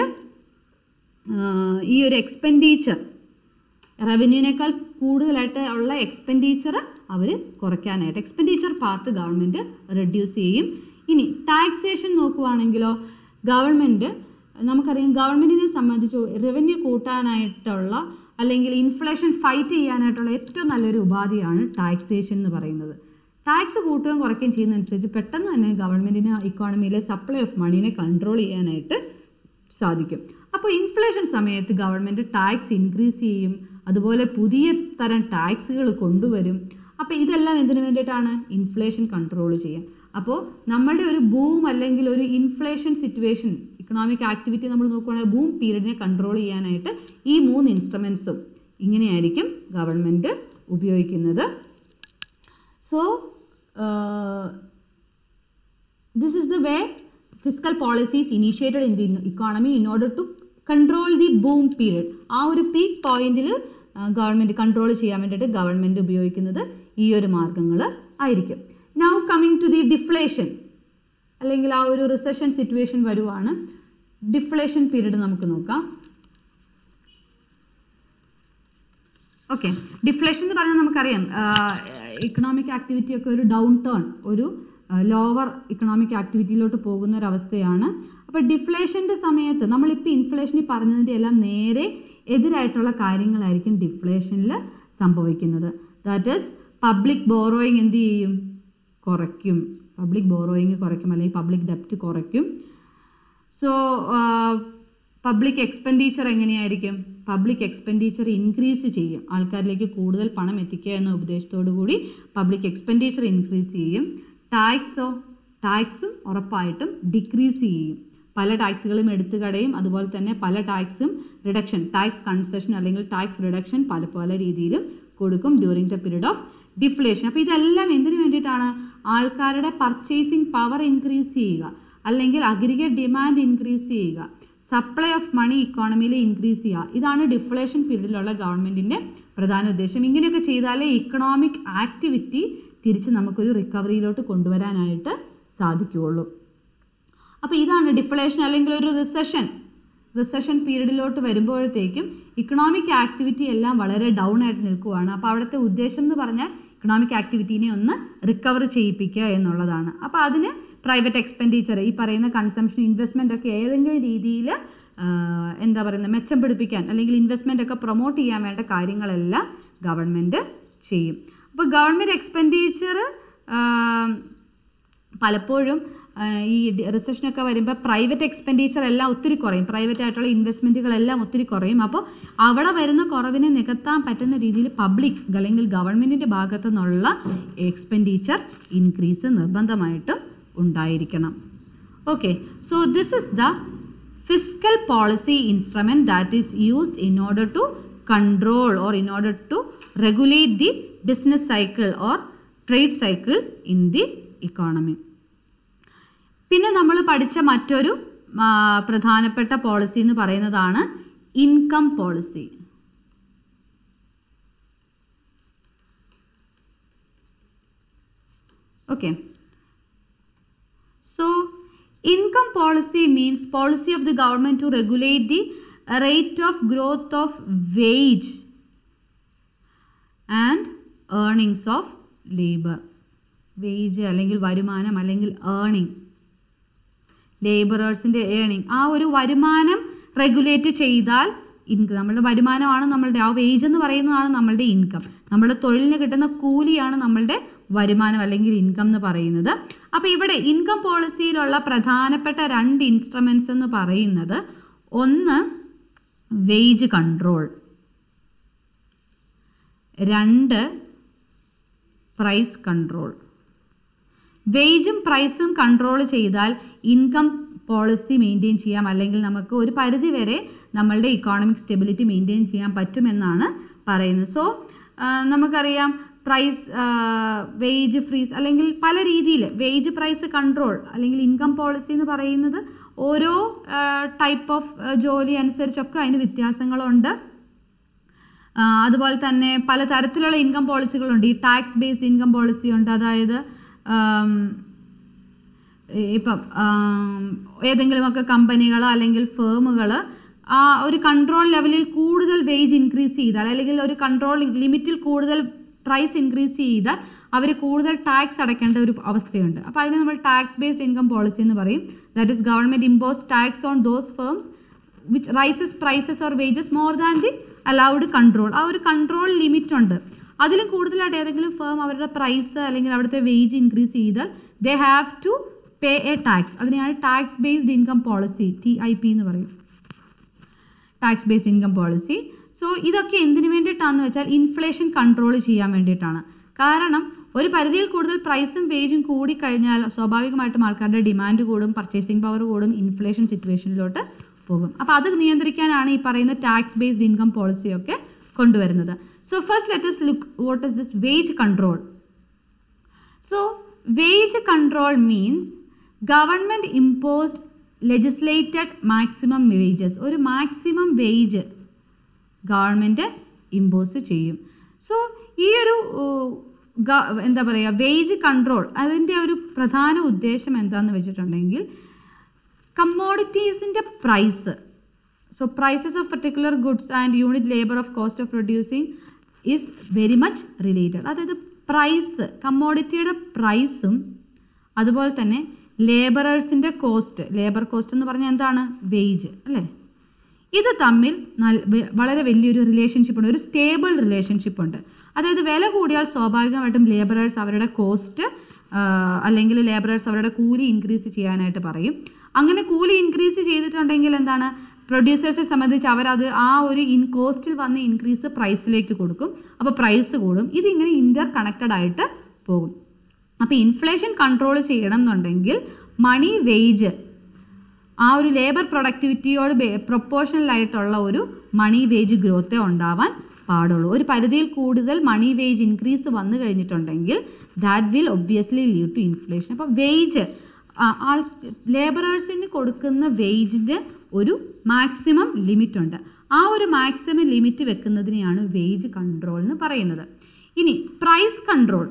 ഈ ഒരു എക്സ്പെൻഡിച്ചർ റവന്യൂവിനേക്കാൾ കൂടുതലായിട്ട് ഉള്ള എക്സ്പെൻഡിച്ചർ അവർ കുറയ്ക്കാനായിട്ട് എക്സ്പെൻഡിച്ചർ പാർട്ട് ഗവൺമെൻറ് റെഡ്യൂസ് ചെയ്യും ഇനി ടാക്സേഷൻ നോക്കുവാണെങ്കിലോ ഗവൺമെൻറ് നമുക്കറിയാം ഗവൺമെൻറ്റിനെ സംബന്ധിച്ച് റവന്യൂ കൂട്ടാനായിട്ടുള്ള അല്ലെങ്കിൽ ഇൻഫ്ലേഷൻ ഫൈറ്റ് ചെയ്യാനായിട്ടുള്ള ഏറ്റവും നല്ലൊരു ഉപാധിയാണ് ടാക്സേഷൻ എന്ന് പറയുന്നത് ടാക്സ് കൂട്ടുകയും കുറയ്ക്കുകയും ചെയ്യുന്നതനുസരിച്ച് പെട്ടെന്ന് തന്നെ ഗവൺമെൻറ്റിന് ഇക്കോണമിയിലെ സപ്ലൈ ഓഫ് മണീനെ കൺട്രോൾ ചെയ്യാനായിട്ട് സാധിക്കും അപ്പോൾ ഇൻഫ്ലേഷൻ സമയത്ത് ഗവൺമെൻറ് ടാക്സ് ഇൻക്രീസ് ചെയ്യും അതുപോലെ പുതിയ തരം ടാക്സുകൾ കൊണ്ടുവരും അപ്പോൾ ഇതെല്ലാം എന്തിനു വേണ്ടിയിട്ടാണ് ഇൻഫ്ലേഷൻ കൺട്രോൾ ചെയ്യാൻ അപ്പോൾ നമ്മളുടെ ഒരു ബൂം അല്ലെങ്കിൽ ഒരു ഇൻഫ്ലേഷൻ സിറ്റുവേഷൻ ഇക്കണോമിക് ആക്ടിവിറ്റി നമ്മൾ നോക്കുകയാണെങ്കിൽ ബൂം പീരീഡിനെ കൺട്രോൾ ചെയ്യാനായിട്ട് ഈ മൂന്ന് ഇൻസ്ട്രുമെൻസും ഇങ്ങനെയായിരിക്കും ഗവൺമെൻറ് ഉപയോഗിക്കുന്നത് so this is the way fiscal policy is initiated in the economy in order to control the boom period ആ ഒരു പീക്ക് പോയിന്റിൽ ഗവൺമെൻറ് കൺട്രോൾ ചെയ്യാൻ വേണ്ടിയിട്ട് ഗവൺമെൻറ് ഉപയോഗിക്കുന്നത് ഈ ഒരു മാർഗങ്ങൾ ആയിരിക്കും now coming to the deflation അല്ലെങ്കിൽ ആ ഒരു റിസഷൻ സിറ്റുവേഷൻ വരുവാണ് ഡിഫ്ലേഷൻ പീരീഡ് നമുക്ക് നോക്കാം ഓക്കെ ഡിഫ്ലേഷൻ എന്ന് പറഞ്ഞാൽ നമുക്കറിയാം ഇക്കണോമിക് ആക്ടിവിറ്റി ഒക്കെ ഒരു ഡൗൺ ടേൺ ഒരു ലോവർ ഇക്കണോമിക് ആക്ടിവിറ്റിയിലോട്ട് പോകുന്ന ഒരു അവസ്ഥയാണ് അപ്പോൾ ഡിഫ്ലേഷൻ്റെ സമയത്ത് നമ്മളിപ്പോൾ ഇൻഫ്ലേഷനിൽ പറഞ്ഞതിൻ്റെ എല്ലാം നേരെ എതിരായിട്ടുള്ള കാര്യങ്ങളായിരിക്കും ഡിഫ്ലേഷനിൽ സംഭവിക്കുന്നത് ദാറ്റ് ഈസ് പബ്ലിക് ബോറോയിങ് എന്ത് ചെയ്യും കുറയ്ക്കും പബ്ലിക് ബോറോയിങ് കുറയ്ക്കും അല്ലെങ്കിൽ പബ്ലിക് ഡെപ്റ്റ് കുറയ്ക്കും സോ പബ്ലിക് എക്സ്പെൻഡിച്ചർ എങ്ങനെയായിരിക്കും പബ്ലിക് എക്സ്പെൻഡിച്ചർ ഇൻക്രീസ് ചെയ്യും ആൾക്കാരിലേക്ക് കൂടുതൽ പണം എത്തിക്കുക എന്ന ഉദ്ദേശത്തോടു കൂടി പബ്ലിക് എക്സ്പെൻഡിച്ചർ ഇൻക്രീസ് ചെയ്യും ടാക്സോ ടാക്സും ഉറപ്പായിട്ടും ഡിക്രീസ് ചെയ്യും പല ടാക്സുകളും എടുത്തു കടയും അതുപോലെ തന്നെ പല ടാക്സും റിഡക്ഷൻ ടാക്സ് കൺസെഷൻ അല്ലെങ്കിൽ ടാക്സ് റിഡക്ഷൻ പല പല രീതിയിലും കൊടുക്കും during the period of deflation അപ്പോൾ ഇതെല്ലാം എന്തിനു വേണ്ടിയിട്ടാണ് ആൾക്കാരുടെ പർച്ചേസിങ് പവർ ഇൻക്രീസ് ചെയ്യുക അല്ലെങ്കിൽ അഗ്രിഗേറ്റ് ഡിമാൻഡ് ഇൻക്രീസ് ചെയ്യുക സപ്ലൈ ഓഫ് മണി ഇക്കോണമിയിൽ ഇൻക്രീസ് ചെയ്യുക ഇതാണ് ഡിഫ്ലേഷൻ പീരീഡിലുള്ള ഗവൺമെൻറ്റിൻ്റെ പ്രധാന ഉദ്ദേശം ഇങ്ങനെയൊക്കെ ചെയ്താലേ ഇക്കണോമിക് ആക്ടിവിറ്റി തിരിച്ച് നമുക്കൊരു റിക്കവറിയിലോട്ട് കൊണ്ടുവരാനായിട്ട് സാധിക്കുകയുള്ളൂ അപ്പോൾ ഇതാണ് ഡിഫ്ലേഷൻ അല്ലെങ്കിൽ ഒരു റിസഷൻ റിസഷൻ പീരീഡിലോട്ട് വരുമ്പോഴത്തേക്കും ഇക്കണോമിക് ആക്ടിവിറ്റി എല്ലാം വളരെ ഡൗൺ ആയിട്ട് നിൽക്കുവാണ് അപ്പോൾ അവിടുത്തെ ഉദ്ദേശം എന്ന് പറഞ്ഞാൽ ഇക്കണോമിക് ആക്ടിവിറ്റീനെ ഒന്ന് റിക്കവർ ചെയ്യിപ്പിക്കുക എന്നുള്ളതാണ് അപ്പോൾ അതിന് പ്രൈവറ്റ് എക്സ്പെൻഡിച്ചർ ഈ പറയുന്ന കൺസംഷൻ ഇൻവെസ്റ്റ്മെൻ്റ് ഒക്കെ ഏതെങ്കിലും രീതിയിൽ എന്താ പറയുന്നത് മെച്ചപ്പെടുപ്പിക്കാൻ അല്ലെങ്കിൽ ഇൻവെസ്റ്റ്മെൻ്റ് ഒക്കെ പ്രൊമോട്ട് ചെയ്യാൻ വേണ്ട കാര്യങ്ങളെല്ലാം ഗവൺമെൻറ് ചെയ്യും അപ്പോൾ ഗവൺമെൻറ് എക്സ്പെൻഡിച്ചർ പലപ്പോഴും ഈ റിസഷനൊക്കെ വരുമ്പോൾ പ്രൈവറ്റ് എക്സ്പെൻഡിച്ചർ എല്ലാം ഒത്തിരി കുറയും പ്രൈവറ്റ് ആയിട്ടുള്ള ഇൻവെസ്റ്റ്മെൻറ്റുകളെല്ലാം ഒത്തിരി കുറയും അപ്പോൾ അവിടെ വരുന്ന കുറവിനെ നികത്താൻ പറ്റുന്ന രീതിയിൽ പബ്ലിക് അല്ലെങ്കിൽ ഗവൺമെൻറ്റിൻ്റെ ഭാഗത്തു നിന്നുള്ള എക്സ്പെൻഡിച്ചർ ഇൻക്രീസ് നിർബന്ധമായിട്ടും ഉണ്ടായിരിക്കണം okay so this is the fiscal policy instrument that is used in order to control or in order to regulate the business cycle or trade cycle in the economy പിന്നെ നമ്മൾ പഠിച്ച മറ്റൊരു പ്രധാനപ്പെട്ട പോളിസി എന്ന് പറയുന്നതാണ് income policy okay so income policy means policy of the government to regulate the rate of growth of wage and earnings of labour wage അല്ലെങ്കിൽ വരുമാനം അല്ലെങ്കിൽ ഏർണിംഗ് ലേബറേഴ്സിൻ്റെ ഏണിംഗ് ആ ഒരു വരുമാനം റെഗുലേറ്റ് ചെയ്താൽ ഇൻകം നമ്മളുടെ വരുമാനമാണ് നമ്മളുടെ ആ വേജ് എന്ന് പറയുന്നതാണ് നമ്മളുടെ ഇൻകം നമ്മുടെ തൊഴിലിന് കിട്ടുന്ന കൂലിയാണ് നമ്മളുടെ വരുമാനം അല്ലെങ്കിൽ ഇൻകം എന്ന് പറയുന്നത് അപ്പോൾ ഇവിടെ ഇൻകം പോളിസിയിലുള്ള പ്രധാനപ്പെട്ട രണ്ട് ഇൻസ്ട്രുമെൻറ്റ്സ് എന്ന് പറയുന്നത് ഒന്ന് വേജ് കൺട്രോൾ രണ്ട് പ്രൈസ് കൺട്രോൾ വേജും പ്രൈസും കൺട്രോൾ ചെയ്താൽ ഇൻകം പോളിസി മെയിൻറ്റെയിൻ ചെയ്യാം അല്ലെങ്കിൽ നമുക്ക് ഒരു പരിധി വരെ നമ്മളുടെ ഇക്കോണമിക് സ്റ്റെബിലിറ്റി മെയിൻറ്റെയിൻ ചെയ്യാൻ പറ്റുമെന്നാണ് പറയുന്നത് സോ നമുക്കറിയാം പ്രൈസ് വേജ് ഫ്രീസ് അല്ലെങ്കിൽ പല രീതിയിൽ വേജ് പ്രൈസ് കൺട്രോൾ അല്ലെങ്കിൽ ഇൻകം പോളിസി എന്ന് പറയുന്നത് ഓരോ ടൈപ്പ് ഓഫ് ജോലി അനുസരിച്ചൊക്കെ അതിന് വ്യത്യാസങ്ങളുണ്ട് അതുപോലെ തന്നെ പല തരത്തിലുള്ള ഇൻകം പോളിസികളുണ്ട് ഈ ടാക്സ് ബേസ്ഡ് ഇൻകം പോളിസി ഉണ്ട് അതായത് ഇപ്പം ഏതെങ്കിലുമൊക്കെ കമ്പനികൾ അല്ലെങ്കിൽ ഫേമുകൾ ആ ഒരു കൺട്രോൾ ലെവലിൽ കൂടുതൽ വേജ് ഇൻക്രീസ് ചെയ്താൽ അല്ലെങ്കിൽ ഒരു കൺട്രോൾ ലിമിറ്റിൽ കൂടുതൽ പ്രൈസ് ഇൻക്രീസ് ചെയ്താൽ അവർ കൂടുതൽ ടാക്സ് അടയ്ക്കേണ്ട ഒരു അവസ്ഥയുണ്ട് അപ്പോൾ അതിന് നമ്മൾ ടാക്സ് ബേസ്ഡ് ഇൻകം പോളിസി എന്ന് പറയും that is government impose tax on those firms which raises prices or wages more than the allowed control ആ ഒരു കൺട്രോൾ ലിമിറ്റ് ഉണ്ട് അതിലും കൂടുതലായിട്ട് ഏതെങ്കിലും ഫേം അവരുടെ പ്രൈസ് അല്ലെങ്കിൽ അവിടുത്തെ വേജ് ഇൻക്രീസ് ചെയ്താൽ they have to pay a tax അതിനെയാണ് tax based income policy T I P എന്ന് പറയും tax based income policy so ഇതൊക്കെ എന്തിനു വേണ്ടിയിട്ടാണെന്ന് വെച്ചാൽ ഇൻഫ്ലേഷൻ കൺട്രോൾ ചെയ്യാൻ വേണ്ടിയിട്ടാണ് കാരണം ഒരു പരിധിയിൽ കൂടുതൽ പ്രൈസും വേജും കൂടിക്കഴിഞ്ഞാൽ സ്വാഭാവികമായിട്ടും ആൾക്കാരുടെ ഡിമാൻഡ് കൂടും പർച്ചേസിംഗ് പവർ കൂടും ഇൻഫ്ലേഷൻ സിറ്റുവേഷനിലോട്ട് പോകും അപ്പോൾ അത് നിയന്ത്രിക്കാനാണ് ഈ പറയുന്ന ടാക്സ് ബേസ്ഡ് ഇൻകം പോളിസിയൊക്കെ കൊണ്ടുവരുന്നത് so first let's look what is this wage control so wage control means government imposed legislated maximum wages ഒരു മാക്സിമം വേജ് ഗവൺമെൻറ് ഇമ്പോസ് ചെയ്യും സോ ഈ ഒരു എന്താ പറയുക വേജ് കൺട്രോൾ അതിൻ്റെ ഒരു പ്രധാന ഉദ്ദേശം എന്താണെന്ന് വെച്ചിട്ടുണ്ടെങ്കിൽ കമ്മോഡിറ്റീസിൻ്റെ price so prices of particular goods and unit labour of cost of producing is very much related അതായത് പ്രൈസ് കമ്മോഡിറ്റിയുടെ പ്രൈസും അതുപോലെ തന്നെ ലേബറേഴ്സിൻ്റെ കോസ്റ്റ് ലേബർ കോസ്റ്റ് എന്ന് പറഞ്ഞാൽ എന്താണ് വേജ് അല്ലേ ഇത് തമ്മിൽ നൽ- വെ- വളരെ വലിയൊരു റിലേഷൻഷിപ്പ് ഉണ്ട് ഒരു സ്റ്റേബിൾ റിലേഷൻഷിപ്പ് ഉണ്ട് അതായത് വില കൂടിയാൽ സ്വാഭാവികമായിട്ടും ലേബറേഴ്സ് അവരുടെ കോസ്റ്റ് അല്ലെങ്കിൽ ലേബറേഴ്സ് അവരുടെ കൂലി ഇൻക്രീസ് ചെയ്യാനായിട്ട് പറയും അങ്ങനെ കൂലി ഇൻക്രീസ് ചെയ്തിട്ടുണ്ടെങ്കിൽ എന്താണ് പ്രൊഡ്യൂസേഴ്സിനെ സംബന്ധിച്ച് അവരത് ആ ഒരു ഇൻ കോസ്റ്റിൽ വന്ന ഇൻക്രീസ് പ്രൈസിലേക്ക് കൊടുക്കും അപ്പോൾ പ്രൈസ് കൂടും ഇതിങ്ങനെ ഇൻ്റർ കണക്റ്റഡ് ആയിട്ട് പോകും അപ്പോൾ ഇൻഫ്ലേഷൻ കൺട്രോൾ ചെയ്യണം എന്നുണ്ടെങ്കിൽ മണി വേജ് ആ ഒരു ലേബർ പ്രൊഡക്ടിവിറ്റിയോട് പ്രൊപ്പോർഷണൽ ആയിട്ടുള്ള ഒരു മണി വേജ് ഗ്രോത്തേ ഉണ്ടാവാൻ പാടുള്ളൂ ഒരു പരിധിയിൽ കൂടുതൽ മണി വേജ് ഇൻക്രീസ് വന്നു കഴിഞ്ഞിട്ടുണ്ടെങ്കിൽ that will obviously lead to inflation അപ്പോൾ വേജ് ആൾ ലേബറേഴ്സിന് കൊടുക്കുന്ന വേജിൻ്റെ ഒരു മാക്സിമം ലിമിറ്റ് ഉണ്ട് ആ ഒരു മാക്സിമം ലിമിറ്റ് വെക്കുന്നതിനെയാണ് വേജ് കൺട്രോൾ എന്ന് പറയുന്നത് ഇനി പ്രൈസ് കൺട്രോൾ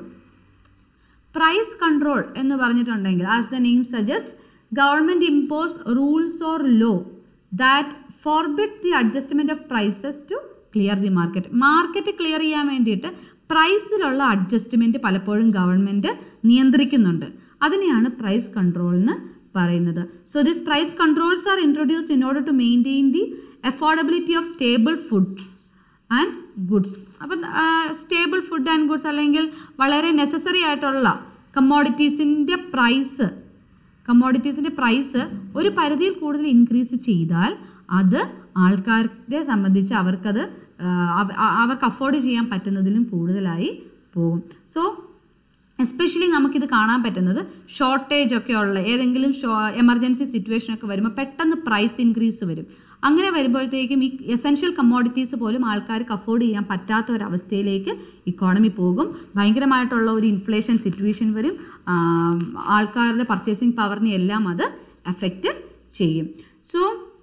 പ്രൈസ് കൺട്രോൾ എന്ന് പറഞ്ഞിട്ടുണ്ടെങ്കിൽ as the name suggest government impose rules or law that forbid the adjustment of prices to clear the market market clear ചെയ്യാൻ വേണ്ടിയിട്ട് പ്രൈസിലുള്ള അഡ്ജസ്റ്റ്മെൻറ്റ് പലപ്പോഴും ഗവൺമെൻറ് നിയന്ത്രിക്കുന്നുണ്ട് അതിനെയാണ് പ്രൈസ് കൺട്രോൾ എന്ന് പറയുന്നത് so this price controls are introduce in order to maintain the affordability of stable food and goods അപ്പം സ്റ്റേബിൾ ഫുഡ് ആൻഡ് ഗുഡ്സ് അല്ലെങ്കിൽ വളരെ നെസസറി ആയിട്ടുള്ള കമ്മോഡിറ്റീസിൻ്റെ പ്രൈസ് കമ്മോഡിറ്റീസിൻ്റെ പ്രൈസ് ഒരു പരിധിയിൽ കൂടുതൽ ഇൻക്രീസ് ചെയ്താൽ അത് ആൾക്കാരെ സംബന്ധിച്ച് അവർക്കത് ആ, അവ- അ- അവർക്ക് അഫോർഡ് ചെയ്യാൻ പറ്റുന്നതിലും കൂടുതലായി പോകും സോ എസ്പെഷ്യലി നമുക്കിത് കാണാൻ പറ്റുന്നത് ഷോർട്ടേജ് ഒക്കെ ഉള്ള ഏതെങ്കിലും ഷോ എമർജൻസി സിറ്റുവേഷൻ ഒക്കെ വരുമ്പോൾ പെട്ടെന്ന് പ്രൈസ് ഇൻക്രീസ് വരും അങ്ങനെ വരുമ്പോഴത്തേക്കും ഈ എസെൻഷ്യൽ കമ്മോഡിറ്റീസ് പോലും ആൾക്കാർക്ക് അഫോർഡ് ചെയ്യാൻ പറ്റാത്ത ഒരവസ്ഥയിലേക്ക് ഇക്കോണമി പോകും ഭയങ്കരമായിട്ടുള്ള ഒരു ഇൻഫ്ലേഷൻ സിറ്റുവേഷൻ വരും ആം, ആൾക്കാരുടെ പർച്ചേസിങ് പവറിനെ എല്ലാം അത് എഫക്റ്റ് ചെയ്യും so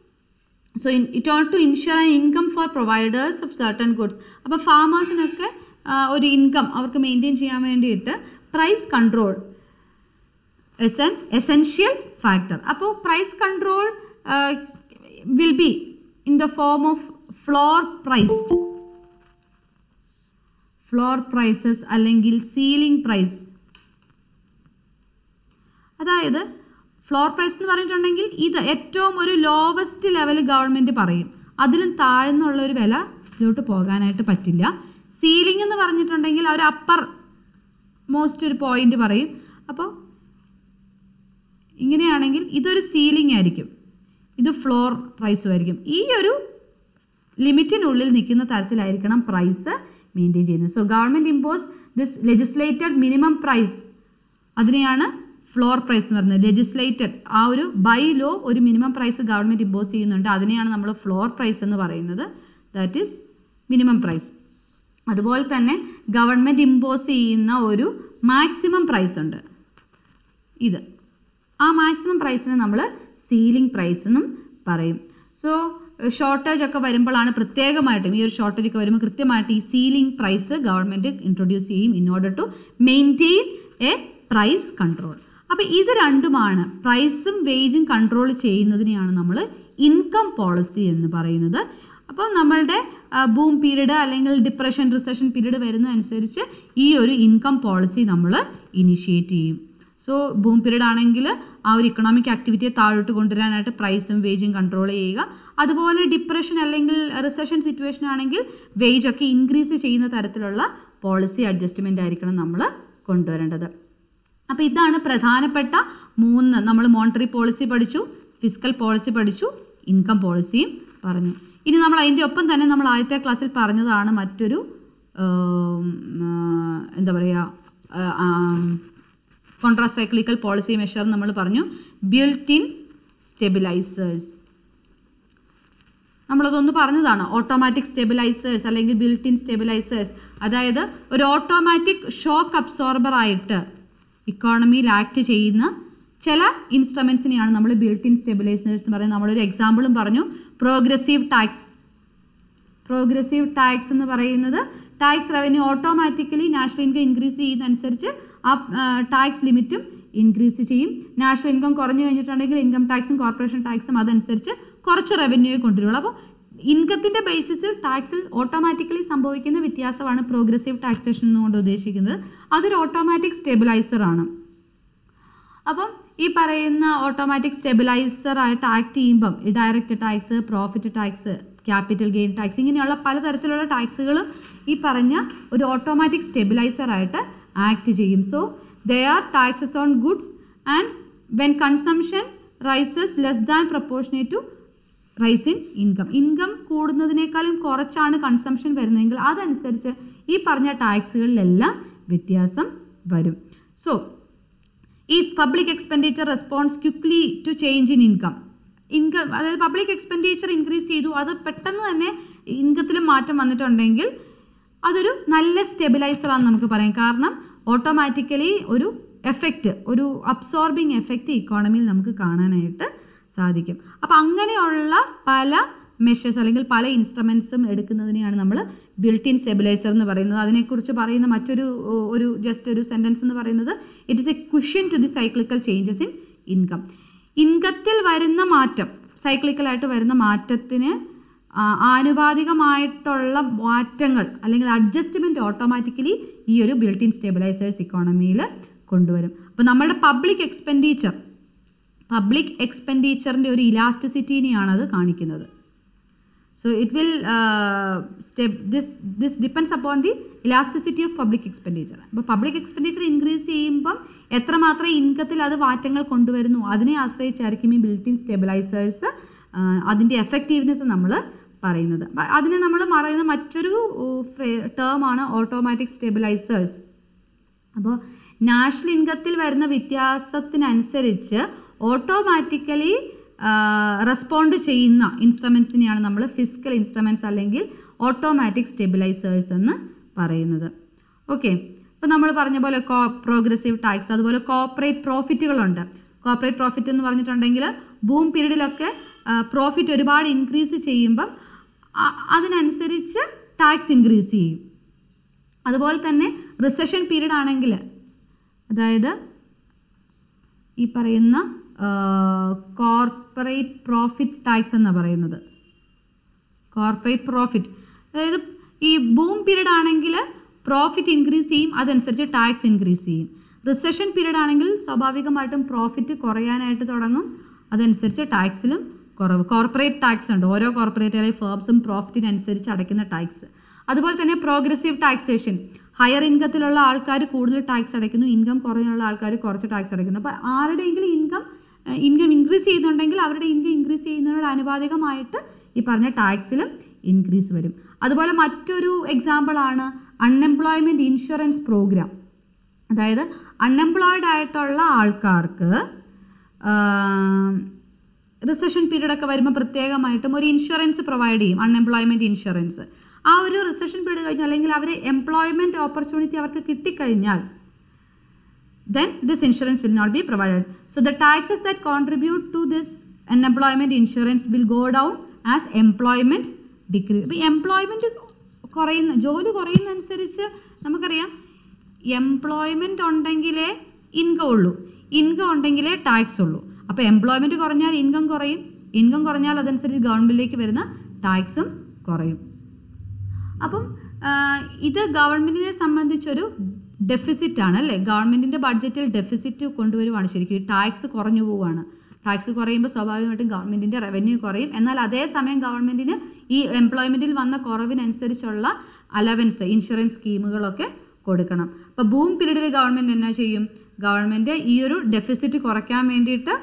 so in it all to ensure an income for providers of certain goods അപ്പോൾ ഫാമേഴ്സിനൊക്കെ ഒരു ഇൻകം അവർക്ക് മെയിൻറ്റെയിൻ ചെയ്യാൻ വേണ്ടിയിട്ട് price control is an essential factor അപ്പോൾ price control will be in the form of floor price floor prices അല്ലെങ്കിൽ സീലിംഗ് പ്രൈസ് അതായത് ഫ്ലോർ പ്രൈസ് എന്ന് പറഞ്ഞിട്ടുണ്ടെങ്കിൽ ഇത് ഏറ്റവും ഒരു ലോവസ്റ്റ് ലെവൽ ഗവൺമെൻറ് പറയും അതിലും താഴ്ന്നുള്ള ഒരു വില ഇതിലോട്ട് പോകാനായിട്ട് പറ്റില്ല സീലിംഗ് എന്ന് പറഞ്ഞിട്ടുണ്ടെങ്കിൽ അവർ അപ്പർ മോസ്റ്റ് ഒരു പോയിന്റ് പറയും അപ്പോൾ ഇങ്ങനെയാണെങ്കിൽ ഇതൊരു സീലിംഗ് ആയിരിക്കും ഇത് ഫ്ലോർ പ്രൈസും ആയിരിക്കും ഈ ഒരു ലിമിറ്റിനുള്ളിൽ നിൽക്കുന്ന തരത്തിലായിരിക്കണം പ്രൈസ് മെയിൻറ്റെയിൻ ചെയ്യുന്നത് so government impose this legislated minimum price അതിനെയാണ് ഫ്ലോർ പ്രൈസ് എന്ന് പറയുന്നത് ലെജിസ്ലേറ്റഡ് ആ ഒരു ബൈ ലോ ഒരു മിനിമം പ്രൈസ് ഗവൺമെൻറ് ഇമ്പോസ് ചെയ്യുന്നുണ്ട് അതിനെയാണ് നമ്മൾ ഫ്ലോർ പ്രൈസ് എന്ന് പറയുന്നത് ദാറ്റ് ഈസ് മിനിമം പ്രൈസ് അതുപോലെ തന്നെ ഗവൺമെൻറ് ഇമ്പോസ് ചെയ്യുന്ന ഒരു മാക്സിമം പ്രൈസ് ഉണ്ട് ഇത് ആ മാക്സിമം പ്രൈസിന് നമ്മൾ സീലിംഗ് പ്രൈസ് എന്നും പറയും സോ ഷോർട്ടേജ് ഒക്കെ വരുമ്പോഴാണ് പ്രത്യേകമായിട്ടും ഈ ഒരു ഷോർട്ടേജ് ഒക്കെ വരുമ്പോൾ കൃത്യമായിട്ട് ഈ സീലിംഗ് പ്രൈസ് ഗവൺമെൻറ് ഇൻട്രൊഡ്യൂസ് ചെയ്യും in order to maintain a price control അപ്പോൾ ഇത് രണ്ടുമാണ് പ്രൈസും വേജും കൺട്രോൾ ചെയ്യുന്നതിനെയാണ് നമ്മൾ ഇൻകം പോളിസി എന്ന് പറയുന്നത് അപ്പം നമ്മളുടെ ബൂം പീരീഡ് അല്ലെങ്കിൽ ഡിപ്രഷൻ റിസഷൻ പീരീഡ് വരുന്നതനുസരിച്ച് ഈ ഒരു ഇൻകം പോളിസി നമ്മൾ ഇനിഷ്യേറ്റ് ചെയ്യും സോ ബൂം പീരീഡ് ആണെങ്കിൽ ആ ഒരു ഇക്കണോമിക് ആക്ടിവിറ്റിയെ താഴോട്ട് കൊണ്ടുവരാനായിട്ട് പ്രൈസും വേജും കൺട്രോൾ ചെയ്യുക അതുപോലെ ഡിപ്രഷൻ അല്ലെങ്കിൽ റിസഷൻ സിറ്റുവേഷൻ ആണെങ്കിൽ വേജ് ഒക്കെ ഇൻക്രീസ് ചെയ്യുന്ന തരത്തിലുള്ള പോളിസി അഡ്ജസ്റ്റ്മെൻ്റ് ആയിരിക്കണം നമ്മൾ കൊണ്ടുവരേണ്ടത് അപ്പോൾ ഇതാണ് പ്രധാനപ്പെട്ട മൂന്ന് നമ്മൾ മോണിറ്ററി പോളിസി പഠിച്ചു ഫിസിക്കൽ പോളിസി പഠിച്ചു ഇൻകം പോളിസിയും പറഞ്ഞു ഇനി നമ്മൾ അതിൻ്റെ ഒപ്പം തന്നെ നമ്മൾ ആദ്യത്തെ ക്ലാസ്സിൽ പറഞ്ഞതാണ് മറ്റൊരു ആം, ആ, എന്താ പറയുക കോൺട്രാസൈക്ലിക്കൽ പോളിസി മെഷർ നമ്മൾ പറഞ്ഞു ബിൽറ്റ് ഇൻ സ്റ്റെബിലൈസേഴ്സ് നമ്മളതൊന്ന് പറഞ്ഞതാണ് ഓട്ടോമാറ്റിക് സ്റ്റെബിലൈസേഴ്സ് അല്ലെങ്കിൽ ബിൽറ്റ് ഇൻ സ്റ്റെബിലൈസേഴ്സ് അതായത് ഒരു ഓട്ടോമാറ്റിക് ഷോക്ക് അബ്സോർബർ ആയിട്ട് ഇക്കോണമിയിൽ ആക്ട് ചെയ്യുന്ന ചില ഇൻസ്ട്രുമെൻസിനെയാണ് നമ്മൾ ബിൽറ്റ് ഇൻ സ്റ്റെബിലൈസേഴ്സ് എന്ന് പറയുന്നത് നമ്മളൊരു എക്സാമ്പിളും പറഞ്ഞു പ്രോഗ്രസീവ് ടാക്സ് പ്രോഗ്രസീവ് ടാക്സ് എന്ന് പറയുന്നത് tax revenue automatically national income increase ചെയ്യുന്നതനുസരിച്ച് ആ ടാക്സ് ലിമിറ്റും ഇൻക്രീസ് ചെയ്യും നാഷണൽ ഇൻകം കുറഞ്ഞു കഴിഞ്ഞിട്ടുണ്ടെങ്കിൽ ഇൻകം ടാക്സും കോർപ്പറേഷൻ ടാക്സും അതനുസരിച്ച് കുറച്ച് റവന്യൂയെ കൊണ്ടുവരുള്ളൂ അപ്പോൾ ഇൻകത്തിൻ്റെ ബേസിസിൽ ടാക്സിൽ ഓട്ടോമാറ്റിക്കലി സംഭവിക്കുന്ന വ്യത്യാസമാണ് പ്രോഗ്രസീവ് ടാക്സേഷൻ എന്നുകൊണ്ട് ഉദ്ദേശിക്കുന്നത് അതൊരു ഓട്ടോമാറ്റിക് സ്റ്റെബിലൈസർ ആണ് അപ്പം ഈ പറയുന്ന ഓട്ടോമാറ്റിക് സ്റ്റെബിലൈസർ ആയിട്ട് ആക്ട് ചെയ്യുമ്പം ഈ direct tax profit tax capital gain tax ഇങ്ങനെയുള്ള പലതരത്തിലുള്ള ടാക്സുകളും ഈ പറഞ്ഞ ഒരു ഓട്ടോമാറ്റിക് സ്റ്റെബിലൈസർ ആയിട്ട് ആക്ട് ചെയ്യും so they are taxes on goods and when consumption rises less than proportionate to rise in income income കൂടുന്നതിനേക്കാളും കുറച്ചാണ് കൺസംഷൻ വരുന്നതെങ്കിൽ അതനുസരിച്ച് ഈ പറഞ്ഞ ടാക്സുകളിലെല്ലാം വ്യത്യാസം വരും so if public expenditure responds quickly to change in income income അതായത് പബ്ലിക് എക്സ്പെൻഡിച്ചർ ഇൻക്രീസ് ചെയ്തു അത് പെട്ടെന്ന് തന്നെ ഇൻകത്തിൽ മാറ്റം വന്നിട്ടുണ്ടെങ്കിൽ അതൊരു നല്ല സ്റ്റെബിലൈസർ ആണെന്ന് നമുക്ക് പറയാം കാരണം ഓട്ടോമാറ്റിക്കലി ഒരു എഫക്റ്റ് ഒരു അബ്സോർബിങ് എഫക്റ്റ് ഇക്കോണമിയിൽ നമുക്ക് കാണാനായിട്ട് സാധിക്കും അപ്പോൾ അങ്ങനെയുള്ള പല മെഷേഴ്സ് അല്ലെങ്കിൽ പല ഇൻസ്ട്രുമെൻസും എടുക്കുന്നതിനെയാണ് നമ്മൾ ബിൽറ്റ് ഇൻ സ്റ്റെബിലൈസർ എന്ന് പറയുന്നത് അതിനെക്കുറിച്ച് പറയുന്ന മറ്റൊരു ഒ- ഒരു ജസ്റ്റ് ഒരു സെൻറ്റൻസ് എന്ന് പറയുന്നത് it is a quotient to the cyclical changes in income ഇൻകത്തിൽ വരുന്ന മാറ്റം സൈക്ലിക്കലായിട്ട് വരുന്ന മാറ്റത്തിന് ആ, ആനുപാതികമായിട്ടുള്ള മാറ്റങ്ങൾ അല്ലെങ്കിൽ അഡ്ജസ്റ്റ്മെൻറ്റ് ഓട്ടോമാറ്റിക്കലി ഈ ഒരു ബിൽറ്റ് ഇൻ സ്റ്റെബിലൈസേഴ്സ് ഇക്കോണമിയിൽ കൊണ്ടുവരും അപ്പോൾ നമ്മളുടെ പബ്ലിക് എക്സ്പെൻഡിച്ചർ പബ്ലിക് എക്സ്പെൻഡിച്ചറിൻ്റെ ഒരു ഇലാസ്റ്റിസിറ്റീനെയാണ് അത് കാണിക്കുന്നത് So it will uh, step this this depends upon the elasticity of public expenditure. അപ്പോൾ പബ്ലിക് എക്സ്പെൻഡിച്ചർ ഇൻക്രീസ് ചെയ്യുമ്പം എത്രമാത്രം ഇൻകത്തിൽ അത് മാറ്റങ്ങൾ കൊണ്ടുവരുന്നു അതിനെ ആശ്രയിച്ചായിരിക്കും ഈ ബിൽറ്റ് ഇൻ സ്റ്റെബിലൈസേഴ്സ് അതിൻ്റെ എഫക്റ്റീവ്നെസ് നമ്മൾ പറയുന്നത് അപ്പൊ അതിനെ നമ്മൾ പറയുന്ന മറ്റൊരു ടേമാണ് ഓട്ടോമാറ്റിക് സ്റ്റെബിലൈസേഴ്സ് അപ്പോൾ നാഷണൽ ഇൻകത്തിൽ വരുന്ന വ്യത്യാസത്തിനനുസരിച്ച് ഓട്ടോമാറ്റിക്കലി റെസ്പോണ്ട് ചെയ്യുന്ന ഇൻസ്ട്രുമെൻസിനെയാണ് നമ്മൾ ഫിസിക്കൽ ഇൻസ്ട്രുമെൻറ്റ്സ് അല്ലെങ്കിൽ ഓട്ടോമാറ്റിക് സ്റ്റെബിലൈസേഴ്സ് എന്ന് പറയുന്നത് ഓക്കെ ഇപ്പോൾ നമ്മൾ പറഞ്ഞ പോലെ കോ പ്രോഗ്രസീവ് ടാക്സ് അതുപോലെ കോപ്പറേറ്റ് പ്രോഫിറ്റുകളുണ്ട് കോപ്പറേറ്റ് പ്രോഫിറ്റ് എന്ന് പറഞ്ഞിട്ടുണ്ടെങ്കിൽ ബൂം പീരീഡിലൊക്കെ പ്രോഫിറ്റ് ഒരുപാട് ഇൻക്രീസ് ചെയ്യുമ്പം അ- അതിനനുസരിച്ച് ടാക്സ് ഇൻക്രീസ് ചെയ്യും അതുപോലെ തന്നെ റിസഷൻ പീരീഡ് ആണെങ്കിൽ അതായത് ഈ പറയുന്ന കോർപ്പറേറ്റ് പ്രോഫിറ്റ് ടാക്സ് എന്നാണ് പറയുന്നത് കോർപ്പറേറ്റ് പ്രോഫിറ്റ് അതായത് ഈ ബൂം പീരീഡ് ആണെങ്കിൽ പ്രോഫിറ്റ് ഇൻക്രീസ് ചെയ്യും അതനുസരിച്ച് ടാക്സ് ഇൻക്രീസ് ചെയ്യും റിസഷൻ പീരീഡ് ആണെങ്കിൽ സ്വാഭാവികമായിട്ടും പ്രോഫിറ്റ് കുറയാനായിട്ട് തുടങ്ങും അതനുസരിച്ച് ടാക്സിലും കുറവ് കോർപ്പറേറ്റ് ടാക്സ് ഉണ്ട് ഓരോ കോർപ്പറേറ്റ് അല്ലെങ്കിൽ ഫേംസും പ്രോഫിറ്റിനനുസരിച്ച് അടയ്ക്കുന്ന ടാക്സ് അതുപോലെ തന്നെ പ്രോഗ്രസീവ് ടാക്സേഷൻ ഹയർ ഇൻകത്തിലുള്ള ആൾക്കാർ കൂടുതൽ ടാക്സ് അടയ്ക്കുന്നു ഇൻകം കുറഞ്ഞുള്ള ആൾക്കാർ കുറച്ച് ടാക്സ് അടയ്ക്കുന്നു അപ്പോൾ ആരുടെയെങ്കിലും ഇൻകം ഇൻകം ഇൻക്രീസ് ചെയ്യുന്നുണ്ടെങ്കിൽ അവരുടെ ഇൻകം ഇൻക്രീസ് ചെയ്യുന്നതിനോട് ആനുപാതികമായിട്ട് ഈ പറഞ്ഞ ടാക്സിലും ഇൻക്രീസ് വരും അതുപോലെ മറ്റൊരു എക്സാമ്പിളാണ് അൺഎംപ്ലോയ്മെൻറ്റ് ഇൻഷുറൻസ് പ്രോഗ്രാം അതായത് അൺഎംപ്ലോയിഡ് ആയിട്ടുള്ള ആൾക്കാർക്ക് റിസഷൻ പീരീഡ് ഒക്കെ വരുമ്പോൾ പ്രത്യേകമായിട്ടും ഒരു ഇൻഷുറൻസ് പ്രൊവൈഡ് ചെയ്യും അൺഎംപ്ലോയ്മെൻറ്റ് ഇൻഷുറൻസ് ആ ഒരു റിസഷൻ പീരീഡ് കഴിഞ്ഞു അല്ലെങ്കിൽ അവർ എംപ്ലോയ്മെൻറ്റ് ഓപ്പർച്യൂണിറ്റി അവർക്ക് കിട്ടിക്കഴിഞ്ഞാൽ then this insurance will not be provided. So the taxes that contribute to this unemployment insurance will go down as employment decrease. അപ്പോൾ എംപ്ലോയ്മെൻറ്റ് കുറയുന്ന ജോലി കുറയുന്നതനുസരിച്ച് നമുക്കറിയാം എംപ്ലോയ്മെൻറ്റ് ഉണ്ടെങ്കിലേ ഇൻകം ഉള്ളൂ ഇൻകം ഉണ്ടെങ്കിലേ ടാക്സ് ഉള്ളൂ അപ്പോൾ എംപ്ലോയ്മെൻറ്റ് കുറഞ്ഞാൽ ഇൻകം കുറയും ഇൻകം കുറഞ്ഞാൽ അതനുസരിച്ച് ഗവൺമെൻറ്റിലേക്ക് വരുന്ന ടാക്സും കുറയും അപ്പം ആ, ഇത് ഗവൺമെൻറ്റിനെ സംബന്ധിച്ചൊരു ഡെഫിസിറ്റ് ആണ് അല്ലേ ഗവൺമെൻറ്റിൻ്റെ ബഡ്ജറ്റിൽ ഡെഫിസിറ്റ് കൊണ്ടുവരുവാണ് ശരിക്കും ഈ ടാക്സ് കുറഞ്ഞു പോവുകയാണ് ടാക്സ് കുറയുമ്പോൾ സ്വാഭാവികമായിട്ടും ഗവൺമെൻറ്റിൻ്റെ റവന്യൂ കുറയും എന്നാൽ അതേസമയം ഗവൺമെൻറ്റിന് ഈ എംപ്ലോയ്മെൻറ്റിൽ വന്ന കുറവിനനുസരിച്ചുള്ള അലവൻസ് ഇൻഷുറൻസ് സ്കീമുകളൊക്കെ കൊടുക്കണം അപ്പോൾ ബൂം പീരീഡിൽ ഗവൺമെൻറ് എന്നാ ചെയ്യും ഗവൺമെൻറ് ഈ ഒരു ഡെഫിസിറ്റ് കുറയ്ക്കാൻ വേണ്ടിയിട്ട്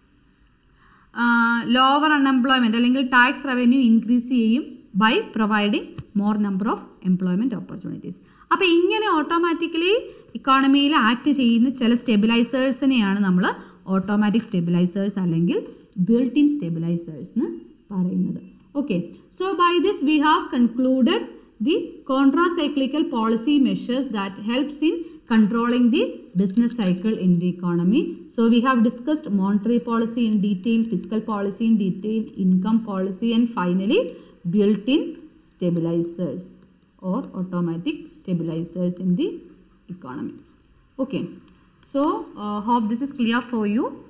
ലോവർ അൺഎംപ്ലോയ്മെൻറ്റ് അല്ലെങ്കിൽ ടാക്സ് റവന്യൂ ഇൻക്രീസ് ചെയ്യും by providing more number of employment opportunities അപ്പോൾ ഇങ്ങനെ ഓട്ടോമാറ്റിക്കലി ഇക്കോണമിയിൽ ആക്ട് ചെയ്യുന്ന ചില സ്റ്റെബിലൈസേഴ്സിനെയാണ് നമ്മൾ ഓട്ടോമാറ്റിക് സ്റ്റെബിലൈസേഴ്സ് അല്ലെങ്കിൽ ബിൽട്ട് ഇൻ സ്റ്റെബിലൈസേഴ്സ് എന്ന് പറയുന്നത് okay so by this we have concluded the contracyclical policy measures that helps in controlling the business cycle in the economy. So we have discussed monetary policy in detail, fiscal policy in detail, income policy and finally built-in stabilizers or automatic stabilizers in the economy. Okay. So uh, hope this is clear for you.